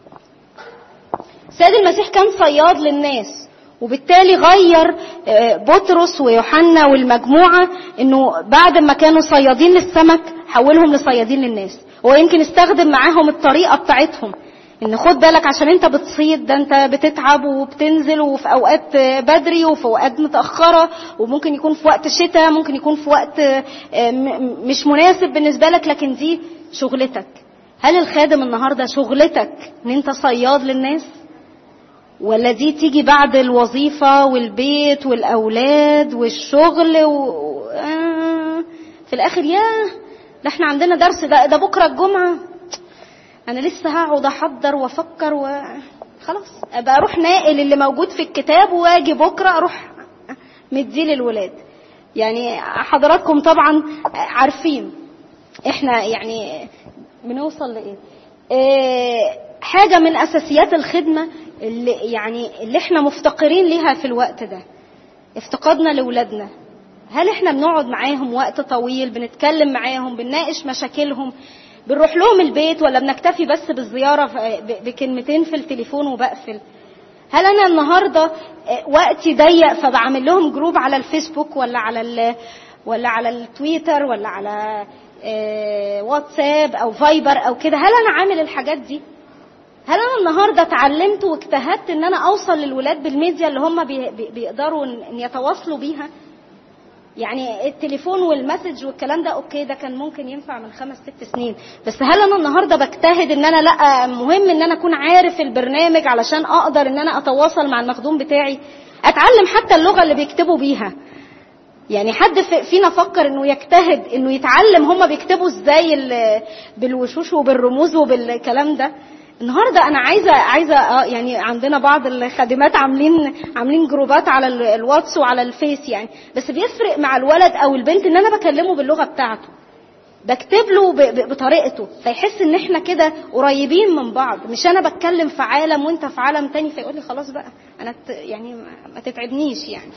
سيد المسيح كان صياد للناس وبالتالي غير آه، بطرس ويوحنا والمجموعة انه بعد ما كانوا صيادين للسمك حولهم لصيادين للناس هو يمكن استخدم معاهم الطريقة بتاعتهم ان خد بالك عشان انت بتصيد ده انت بتتعب وبتنزل وفي اوقات آه، بدري وفي اوقات متأخرة وممكن يكون في وقت شتاء ممكن يكون في وقت آه، م- مش مناسب بالنسبة لك لكن دي شغلتك هل الخادم النهاردة شغلتك ان انت صياد للناس ولا دي تيجي بعد الوظيفة والبيت والأولاد والشغل و... و- آه في الآخر ياه ده احنا عندنا درس ده, ده بكرة الجمعة أنا لسه هقعد أحضر وأفكر و خلاص أبقى أروح ناقل اللي موجود في الكتاب وأجي بكرة أروح مديه للولاد يعني حضراتكم طبعا عارفين احنا يعني بنوصل لايه إيه حاجه من اساسيات الخدمه اللي يعني اللي احنا مفتقرين ليها في الوقت ده افتقادنا لاولادنا هل احنا بنقعد معاهم وقت طويل بنتكلم معاهم بنناقش مشاكلهم بنروح لهم البيت ولا بنكتفي بس بالزياره ف- ب- بكلمتين في التليفون وبقفل هل انا النهارده آه، وقتي ضيق فبعمل لهم جروب على الفيسبوك ولا على ال ولا على التويتر ولا على آه، واتساب او فايبر او كده هل انا عامل الحاجات دي هل انا النهارده اتعلمت واجتهدت ان انا اوصل للولاد بالميديا اللي هم بي- بي- بيقدروا ان إن يتواصلوا بيها يعني التليفون والمسج والكلام ده اوكي ده كان ممكن ينفع من خمس ست سنين بس هل انا النهارده بجتهد ان انا لا مهم ان انا اكون عارف البرنامج علشان اقدر ان انا اتواصل مع المخدوم بتاعي اتعلم حتى اللغه اللي بيكتبوا بيها يعني حد في- فينا فكر انه يجتهد انه يتعلم هما بيكتبوا ازاي ال- بالوشوش وبالرموز وبالكلام ده النهارده انا عايزه عايزه اه يعني عندنا بعض الخادمات عاملين عاملين جروبات على ال- الواتس وعلى الفيس يعني بس بيفرق مع الولد او البنت ان انا بكلمه باللغه بتاعته بكتب له ب- ب- بطريقته فيحس ان احنا كده قريبين من بعض مش انا بتكلم في عالم وانت في عالم تاني فيقول لي خلاص بقى انا ت- يعني ما- ما تتعبنيش يعني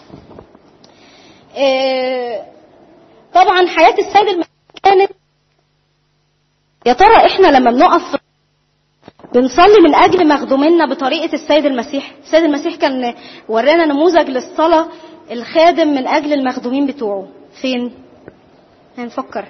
آه، طبعا حياة السيد المسيح كانت يا ترى احنا لما بنقف في- بنصلي من اجل مخدومينا بطريقة السيد المسيح السيد المسيح كان ورانا نموذج للصلاة الخادم من اجل المخدومين بتوعه فين هنفكر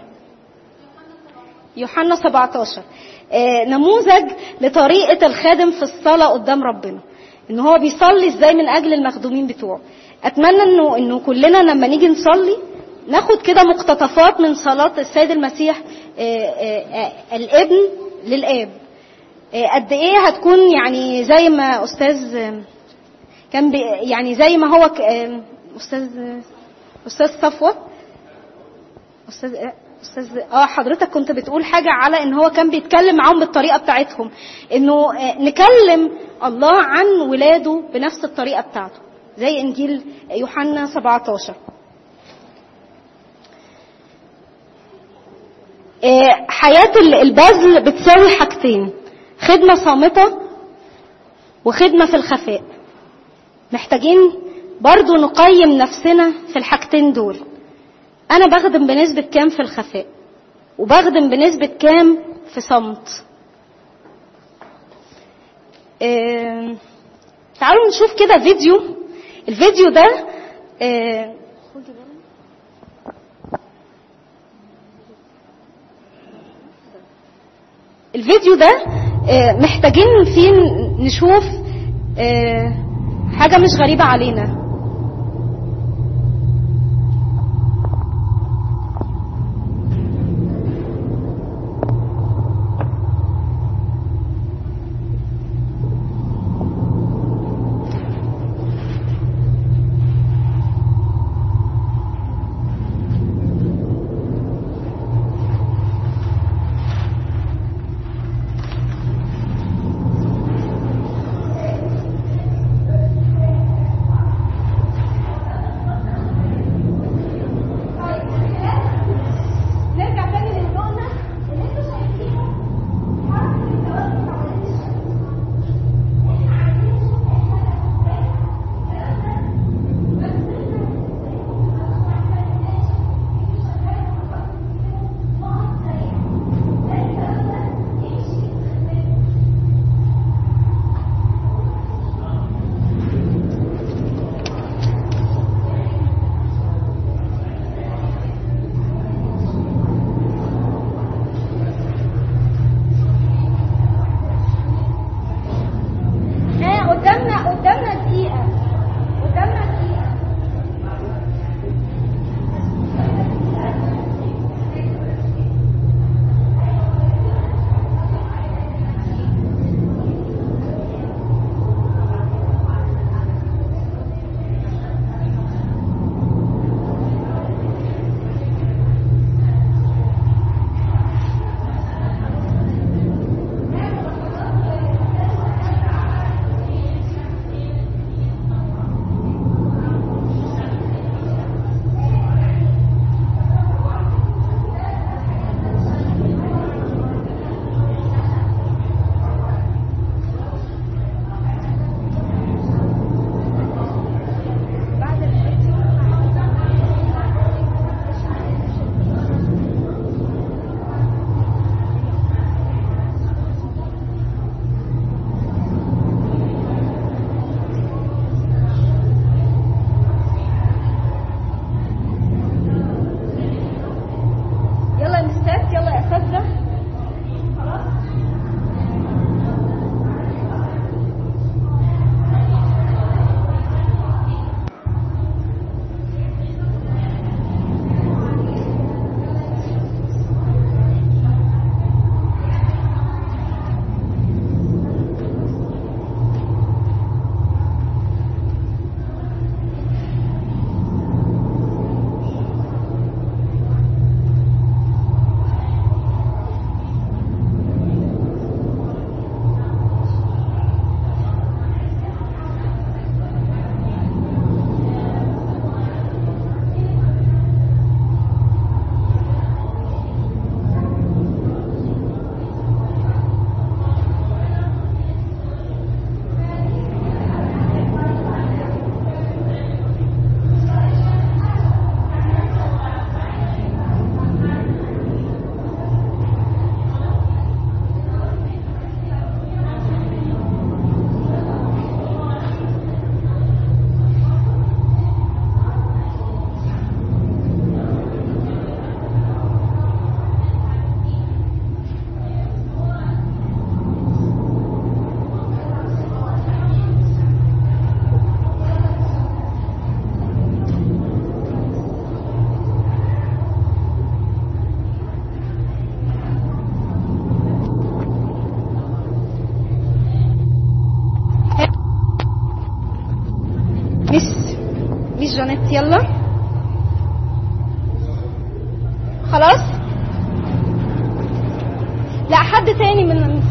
يوحنا 17 آه، نموذج لطريقة الخادم في الصلاة قدام ربنا ان هو بيصلي ازاي من اجل المخدومين بتوعه اتمنى انه انه كلنا لما نيجي نصلي ناخد كده مقتطفات من صلاة السيد المسيح آه، آه، آه، الابن للاب آه، قد ايه هتكون يعني زي ما استاذ آه، كان بي يعني زي ما هو ك- آه، استاذ استاذ صفوه استاذ استاذ اه حضرتك كنت بتقول حاجه على ان هو كان بيتكلم معاهم بالطريقه بتاعتهم انه آه، نكلم الله عن ولاده بنفس الطريقه بتاعته زي انجيل يوحنا 17 آه، حياه ال- البذل بتساوي حاجتين خدمه صامته وخدمه في الخفاء محتاجين برضو نقيم نفسنا في الحاجتين دول انا بخدم بنسبة كام في الخفاء وبخدم بنسبة كام في صمت آه، تعالوا نشوف كده فيديو الفيديو ده آه، الفيديو ده آه، محتاجين فيه نشوف آه، حاجة مش غريبة علينا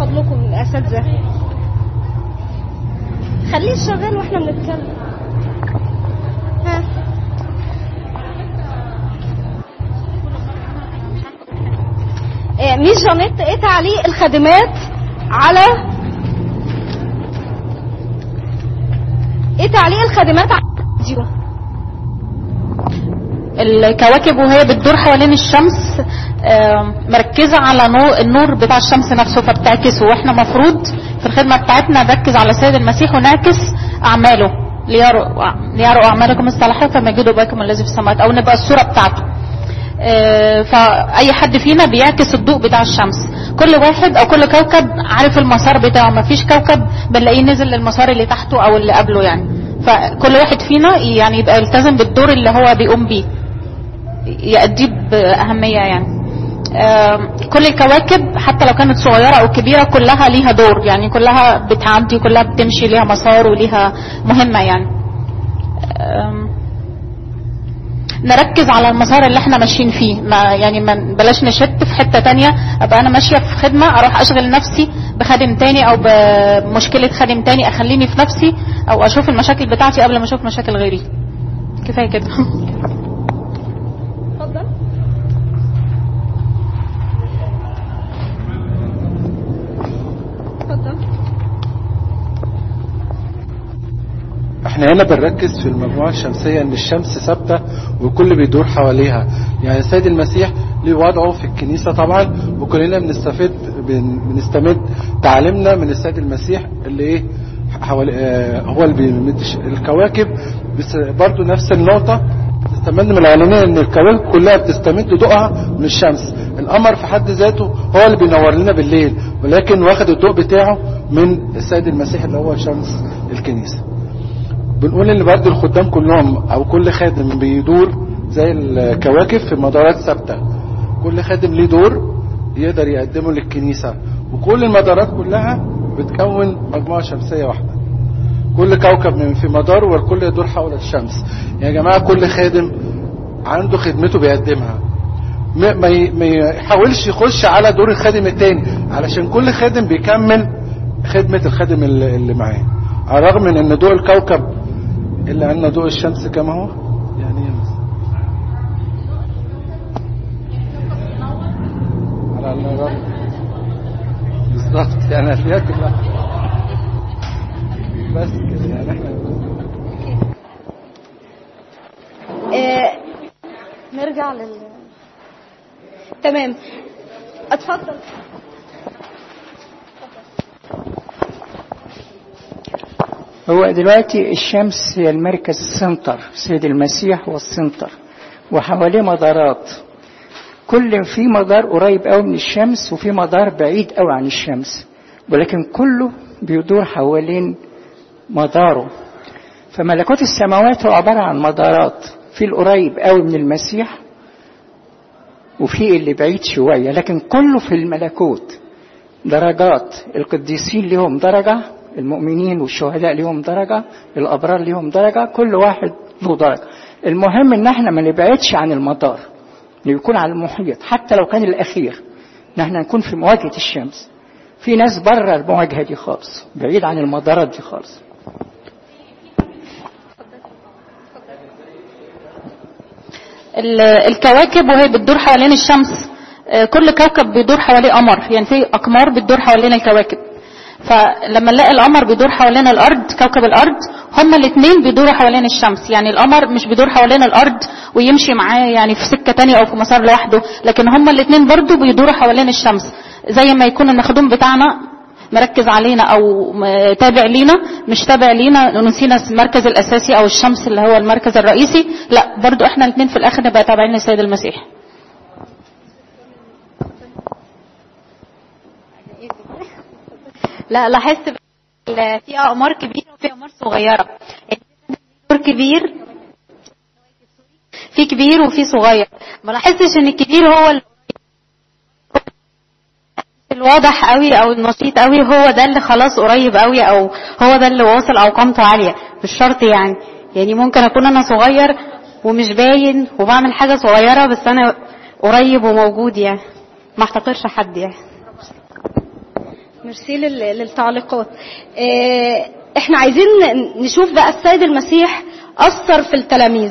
فضلكم الاساتذه خليه شغال واحنا بنتكلم ها آه، ميس جانيت ايه تعليق الخادمات على ايه تعليق الخادمات على الفيديو الكواكب وهي بتدور حوالين الشمس آم، مركزة على نور النور بتاع الشمس نفسه فبتعكسه واحنا مفروض في الخدمة بتاعتنا نركز على السيد المسيح ونعكس أعماله ليروا ليروا أعمالكم الصالحة فمجدوا باكم الذي في السماوات أو نبقى الصورة بتاعته آه، فأي حد فينا بيعكس الضوء بتاع الشمس كل واحد أو كل كوكب عارف المسار بتاعه مفيش كوكب بنلاقيه نزل للمسار اللي تحته أو اللي قبله يعني فكل واحد فينا يعني يبقى يلتزم بالدور اللي هو بيقوم بيه يأديه بأهمية يعني آم، كل الكواكب حتى لو كانت صغيرة أو كبيرة كلها ليها دور يعني كلها بتعدي كلها بتمشي ليها مسار وليها مهمة يعني آم، نركز على المسار اللي احنا ماشيين فيه ما يعني ما بلاش نشت في حتة تانية ابقى انا ماشية في خدمة اروح اشغل نفسي بخادم تاني او بمشكلة خادم تاني اخليني في نفسي او اشوف المشاكل بتاعتي قبل ما اشوف مشاكل غيري كفاية كده اتفضل اتفضل احنا هنا بنركز في المجموعة الشمسية ان الشمس ثابتة والكل بيدور حواليها يعني السيد المسيح ليه وضعه في الكنيسة طبعا وكلنا بنستفيد بن- بنستمد تعليمنا من السيد المسيح اللي ايه حوالي اه هو اللي بيمد الش- الكواكب بس برضو نفس النقطة تستمد من العلماء ان الكواكب كلها بتستمد ضوءها من الشمس القمر في حد ذاته هو اللي بينور لنا بالليل ولكن واخد الضوء بتاعه من السيد المسيح اللي هو شمس الكنيسه بنقول ان برضه الخدام كلهم او كل خادم بيدور زي الكواكب في مدارات ثابته كل خادم ليه دور يقدر يقدمه للكنيسه وكل المدارات كلها بتكون مجموعه شمسيه واحده كل كوكب من في مداره والكل يدور حول الشمس يا جماعه كل خادم عنده خدمته بيقدمها ما ما ي- ما يحاولش يخش على دور الخادم التاني علشان كل خادم بيكمل خدمة الخادم اللي اللي معاه على الرغم من ان ضوء الكوكب اللي عندنا ضوء الشمس كما هو يعني إيه مثلا؟ على الرغم بالظبط يعني هتلاقيها كلها بس كده يعني احنا آه، نرجع لل تمام اتفضل هو دلوقتي الشمس هي المركز السنتر سيد المسيح هو السنتر وحواليه مدارات كل في مدار قريب قوي من الشمس وفي مدار بعيد قوي عن الشمس ولكن كله بيدور حوالين مداره فملكوت السماوات هو عبارة عن مدارات في القريب قوي من المسيح وفي اللي بعيد شوية لكن كله في الملكوت درجات القديسين لهم درجة المؤمنين والشهداء لهم درجة الأبرار لهم درجة كل واحد له درجة المهم ان احنا ما نبعدش عن المدار يكون على المحيط حتى لو كان الأخير ان احنا نكون في مواجهة الشمس في ناس بره المواجهة دي خالص بعيد عن المدارات دي خالص ال- الكواكب وهي بتدور حوالين الشمس آه، كل كوكب بيدور حواليه قمر يعني في اقمار بتدور حوالين الكواكب فلما نلاقي القمر بيدور حوالين الارض كوكب الارض هما الاثنين بيدوروا حوالين الشمس يعني القمر مش بيدور حوالين الارض ويمشي معاه يعني في سكه تانية او في مسار لوحده لكن هما الاثنين برضو بيدوروا حوالين الشمس زي ما يكون المخدوم بتاعنا مركز علينا او م- تابع لينا مش تابع لينا نسينا المركز الاساسي او الشمس اللي هو المركز الرئيسي لا برضو احنا الاثنين في الاخر نبقى تابعين للسيد المسيح لا لاحظت ال- في اقمار كبيره وفي اقمار صغيره يعني دور كبير في كبير وفي صغير ما لاحظتش ان الكبير هو ال- الواضح قوي او النشيط قوي هو ده اللي خلاص قريب قوي او هو ده اللي واصل او قامته عاليه مش شرط يعني يعني ممكن اكون انا صغير ومش باين وبعمل حاجه صغيره بس انا قريب وموجود يعني ما احتقرش حد يعني ميرسي لل- للتعليقات آه، احنا عايزين ن- نشوف بقى السيد المسيح اثر في التلاميذ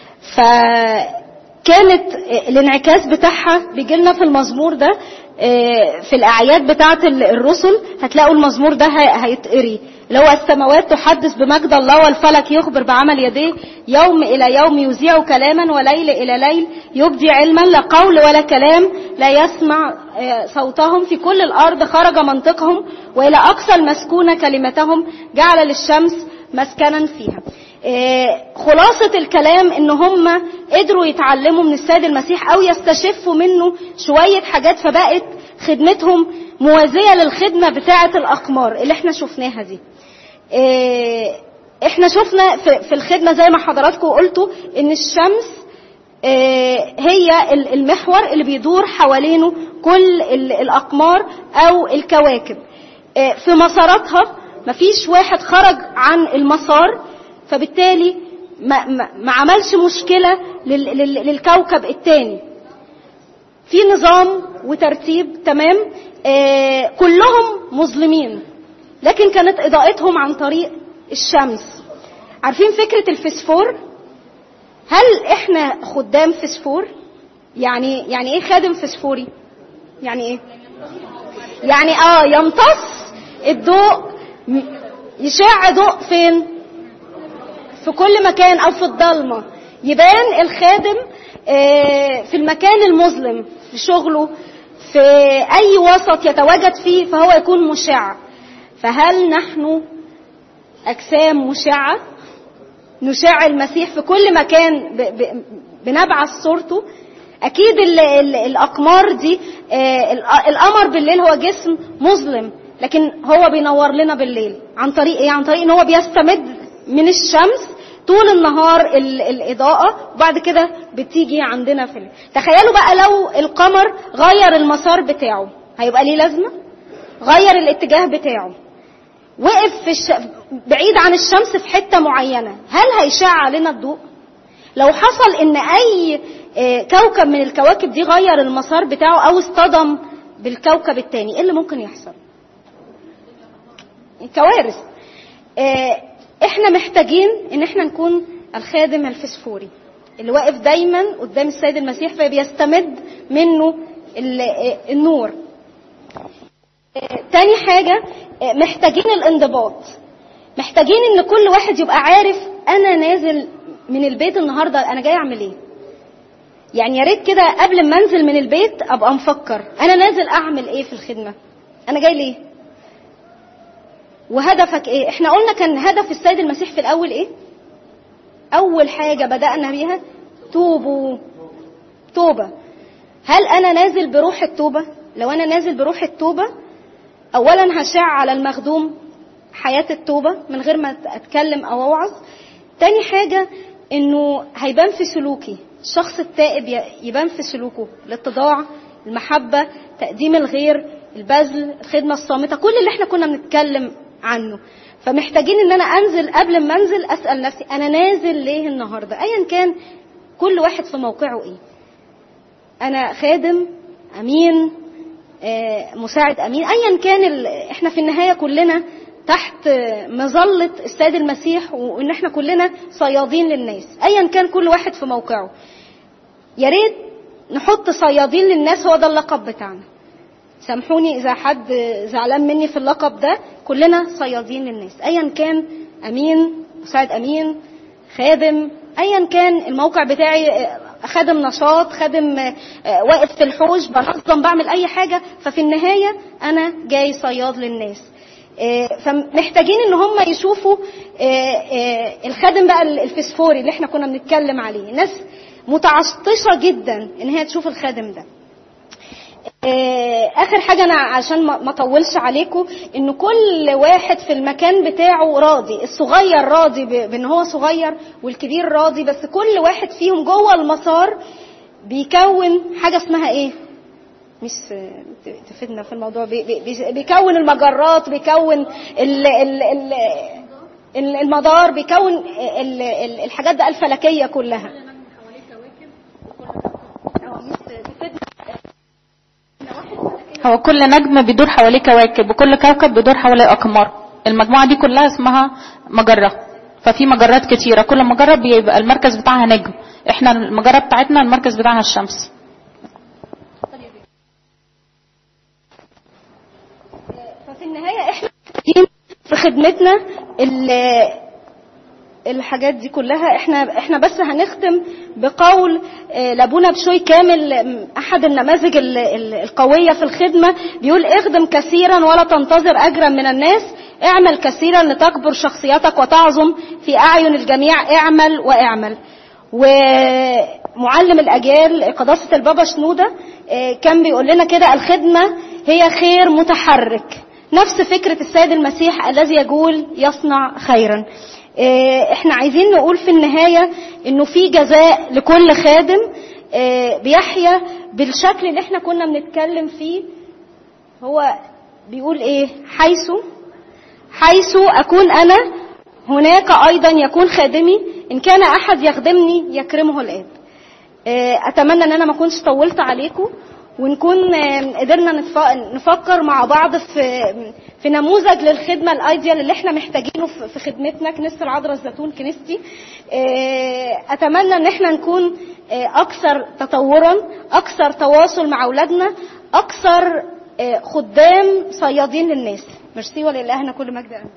فكانت آه، الانعكاس بتاعها بيجي لنا في المزمور ده آه، في الاعياد بتاعه ال- الرسل هتلاقوا المزمور ده هي- هيتقري اللي هو السماوات تحدث بمجد الله والفلك يخبر بعمل يديه يوم الى يوم يذيع كلاما وليل الى ليل يبدي علما لا قول ولا كلام لا يسمع آه، صوتهم في كل الارض خرج منطقهم والى اقصى المسكونه كلمتهم جعل للشمس مسكنا فيها آه، خلاصة الكلام ان هم قدروا يتعلموا من السيد المسيح او يستشفوا منه شوية حاجات فبقت خدمتهم موازية للخدمة بتاعة الأقمار اللي احنا شفناها دي آه، احنا شفنا في في الخدمة زي ما حضراتكم قلتوا ان الشمس آه، هي ال- المحور اللي بيدور حوالينه كل ال- الأقمار أو الكواكب آه، في مساراتها مفيش واحد خرج عن المسار فبالتالي ما, ما, ما عملش مشكلة لل- لل- للكوكب التاني في نظام وترتيب تمام آه كلهم مظلمين لكن كانت إضاءتهم عن طريق الشمس عارفين فكرة الفسفور هل احنا خدام فسفور يعني يعني ايه خادم فسفوري يعني ايه يعني اه يمتص الضوء م- يشع ضوء فين في كل مكان او في الضلمه يبان الخادم آه، في المكان المظلم في شغله في اي وسط يتواجد فيه فهو يكون مشع فهل نحن اجسام مشعه نشع المسيح في كل مكان ب- ب- بنبعث صورته اكيد ال ال الاقمار دي آه، ال- القمر بالليل هو جسم مظلم لكن هو بينور لنا بالليل عن طريق ايه عن طريق ان هو بيستمد من الشمس طول النهار ال- الاضاءه وبعد كده بتيجي عندنا في الليل. تخيلوا بقى لو القمر غير المسار بتاعه هيبقى ليه لازمه غير الاتجاه بتاعه وقف في الش... بعيد عن الشمس في حته معينه هل هيشع علينا الضوء لو حصل ان اي آه، كوكب من الكواكب دي غير المسار بتاعه او اصطدم بالكوكب التاني ايه اللي ممكن يحصل كوارث آه، احنا محتاجين ان احنا نكون الخادم الفسفوري اللي واقف دايما قدام السيد المسيح فبيستمد منه ال- آه، النور آه، تاني حاجة آه، محتاجين الانضباط محتاجين ان كل واحد يبقى عارف انا نازل من البيت النهارده انا جاي اعمل ايه يعني يا ريت كده قبل ما انزل من البيت ابقى مفكر انا نازل اعمل ايه في الخدمه انا جاي ليه وهدفك ايه احنا قلنا كان هدف السيد المسيح في الاول ايه اول حاجه بدانا بيها توبوا توبه هل انا نازل بروح التوبه لو انا نازل بروح التوبه اولا هشع على المخدوم حياه التوبه من غير ما اتكلم او اوعظ تاني حاجه انه هيبان في سلوكي الشخص التائب ي- يبان في سلوكه الاتضاع المحبه تقديم الغير البذل الخدمه الصامته كل اللي احنا كنا بنتكلم عنه فمحتاجين ان انا انزل قبل ما انزل اسال نفسي انا نازل ليه النهارده ايا كان كل واحد في موقعه ايه انا خادم امين آه، مساعد امين ايا كان ال... احنا في النهايه كلنا تحت آه، مظله السيد المسيح وان احنا كلنا صيادين للناس ايا كان كل واحد في موقعه يا ريت نحط صيادين للناس هو ده اللقب بتاعنا سامحوني اذا حد زعلان مني في اللقب ده كلنا صيادين للناس ايا كان امين مساعد امين خادم ايا كان الموقع بتاعي آه، خادم نشاط خادم آه، آه، واقف في الحوش بنظم بعمل اي حاجه ففي النهايه انا جاي صياد للناس آه، فمحتاجين ان هم يشوفوا آه، آه، الخادم بقى الفسفوري اللي احنا كنا بنتكلم عليه ناس متعطشه جدا ان هي تشوف الخادم ده آه، اخر حاجه انا عشان ما ما اطولش عليكم ان كل واحد في المكان بتاعه راضي الصغير راضي ب- بان هو صغير والكبير راضي بس كل واحد فيهم جوه المسار بيكون حاجه اسمها ايه مش آه، ت- تفيدنا في الموضوع بي- بي- بي- بيكون المجرات بيكون ال ال ال ال- المدار بيكون ال- ال- الحاجات بقى الفلكيه كلها آه، مش تفيدنا هو كل نجم بيدور حواليه كواكب وكل كوكب بيدور حواليه اقمار المجموعه دي كلها اسمها مجره ففي مجرات كتيره كل مجره بيبقى المركز بتاعها نجم احنا المجره بتاعتنا المركز بتاعها الشمس ففي النهاية احنا محتاجين في خدمتنا ال- الحاجات دي كلها احنا احنا بس هنختم بقول آه، لابونا بشوي كامل آم، احد النماذج ال- ال- القويه في الخدمه بيقول اخدم كثيرا ولا تنتظر اجرا من الناس اعمل كثيرا لتكبر شخصيتك وتعظم في اعين الجميع اعمل واعمل ومعلم الاجيال قداسه البابا شنوده آه، كان بيقول لنا كده الخدمه هي خير متحرك نفس فكره السيد المسيح الذي يقول يصنع خيرا آه، احنا عايزين نقول في النهايه انه في جزاء لكل خادم آه، بيحيا بالشكل اللي احنا كنا بنتكلم فيه هو بيقول ايه حيث حيث أكون أنا هناك أيضا يكون خادمي إن كان أحد يخدمني يكرمه الآب آه، أتمنى أن أنا ما كنتش طولت عليكم ونكون آه، قدرنا نتف- نفكر مع بعض في في نموذج للخدمة الأيديال اللي احنا محتاجينه في في خدمتنا كنيسة العذراء الزيتون كنيستي آه، أتمنى أن احنا نكون آه، أكثر تطورا أكثر تواصل مع أولادنا أكثر آه، خدام صيادين للناس ميرسي ولله كل مجد آمين.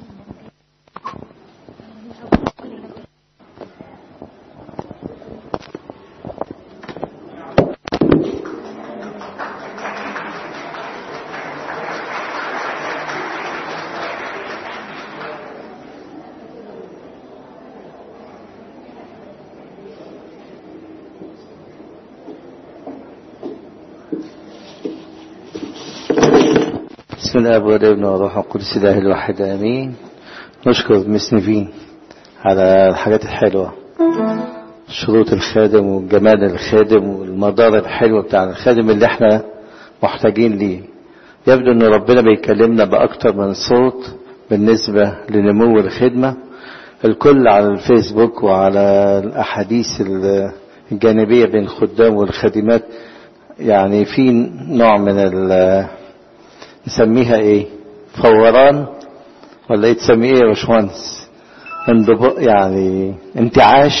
بسم الله والابن والروح القدس الله الواحد امين نشكر مس نيفين على الحاجات الحلوه شروط الخادم وجمال الخادم والمدار الحلوه بتاع الخادم اللي احنا محتاجين ليه يبدو ان ربنا بيكلمنا باكتر من صوت بالنسبه لنمو الخدمه الكل على الفيسبوك وعلى الاحاديث الجانبيه بين الخدام والخادمات يعني في نوع من ال نسميها ايه فوران ولا ايه تسميه ايه يا باشمهندس انضباط يعني انتعاش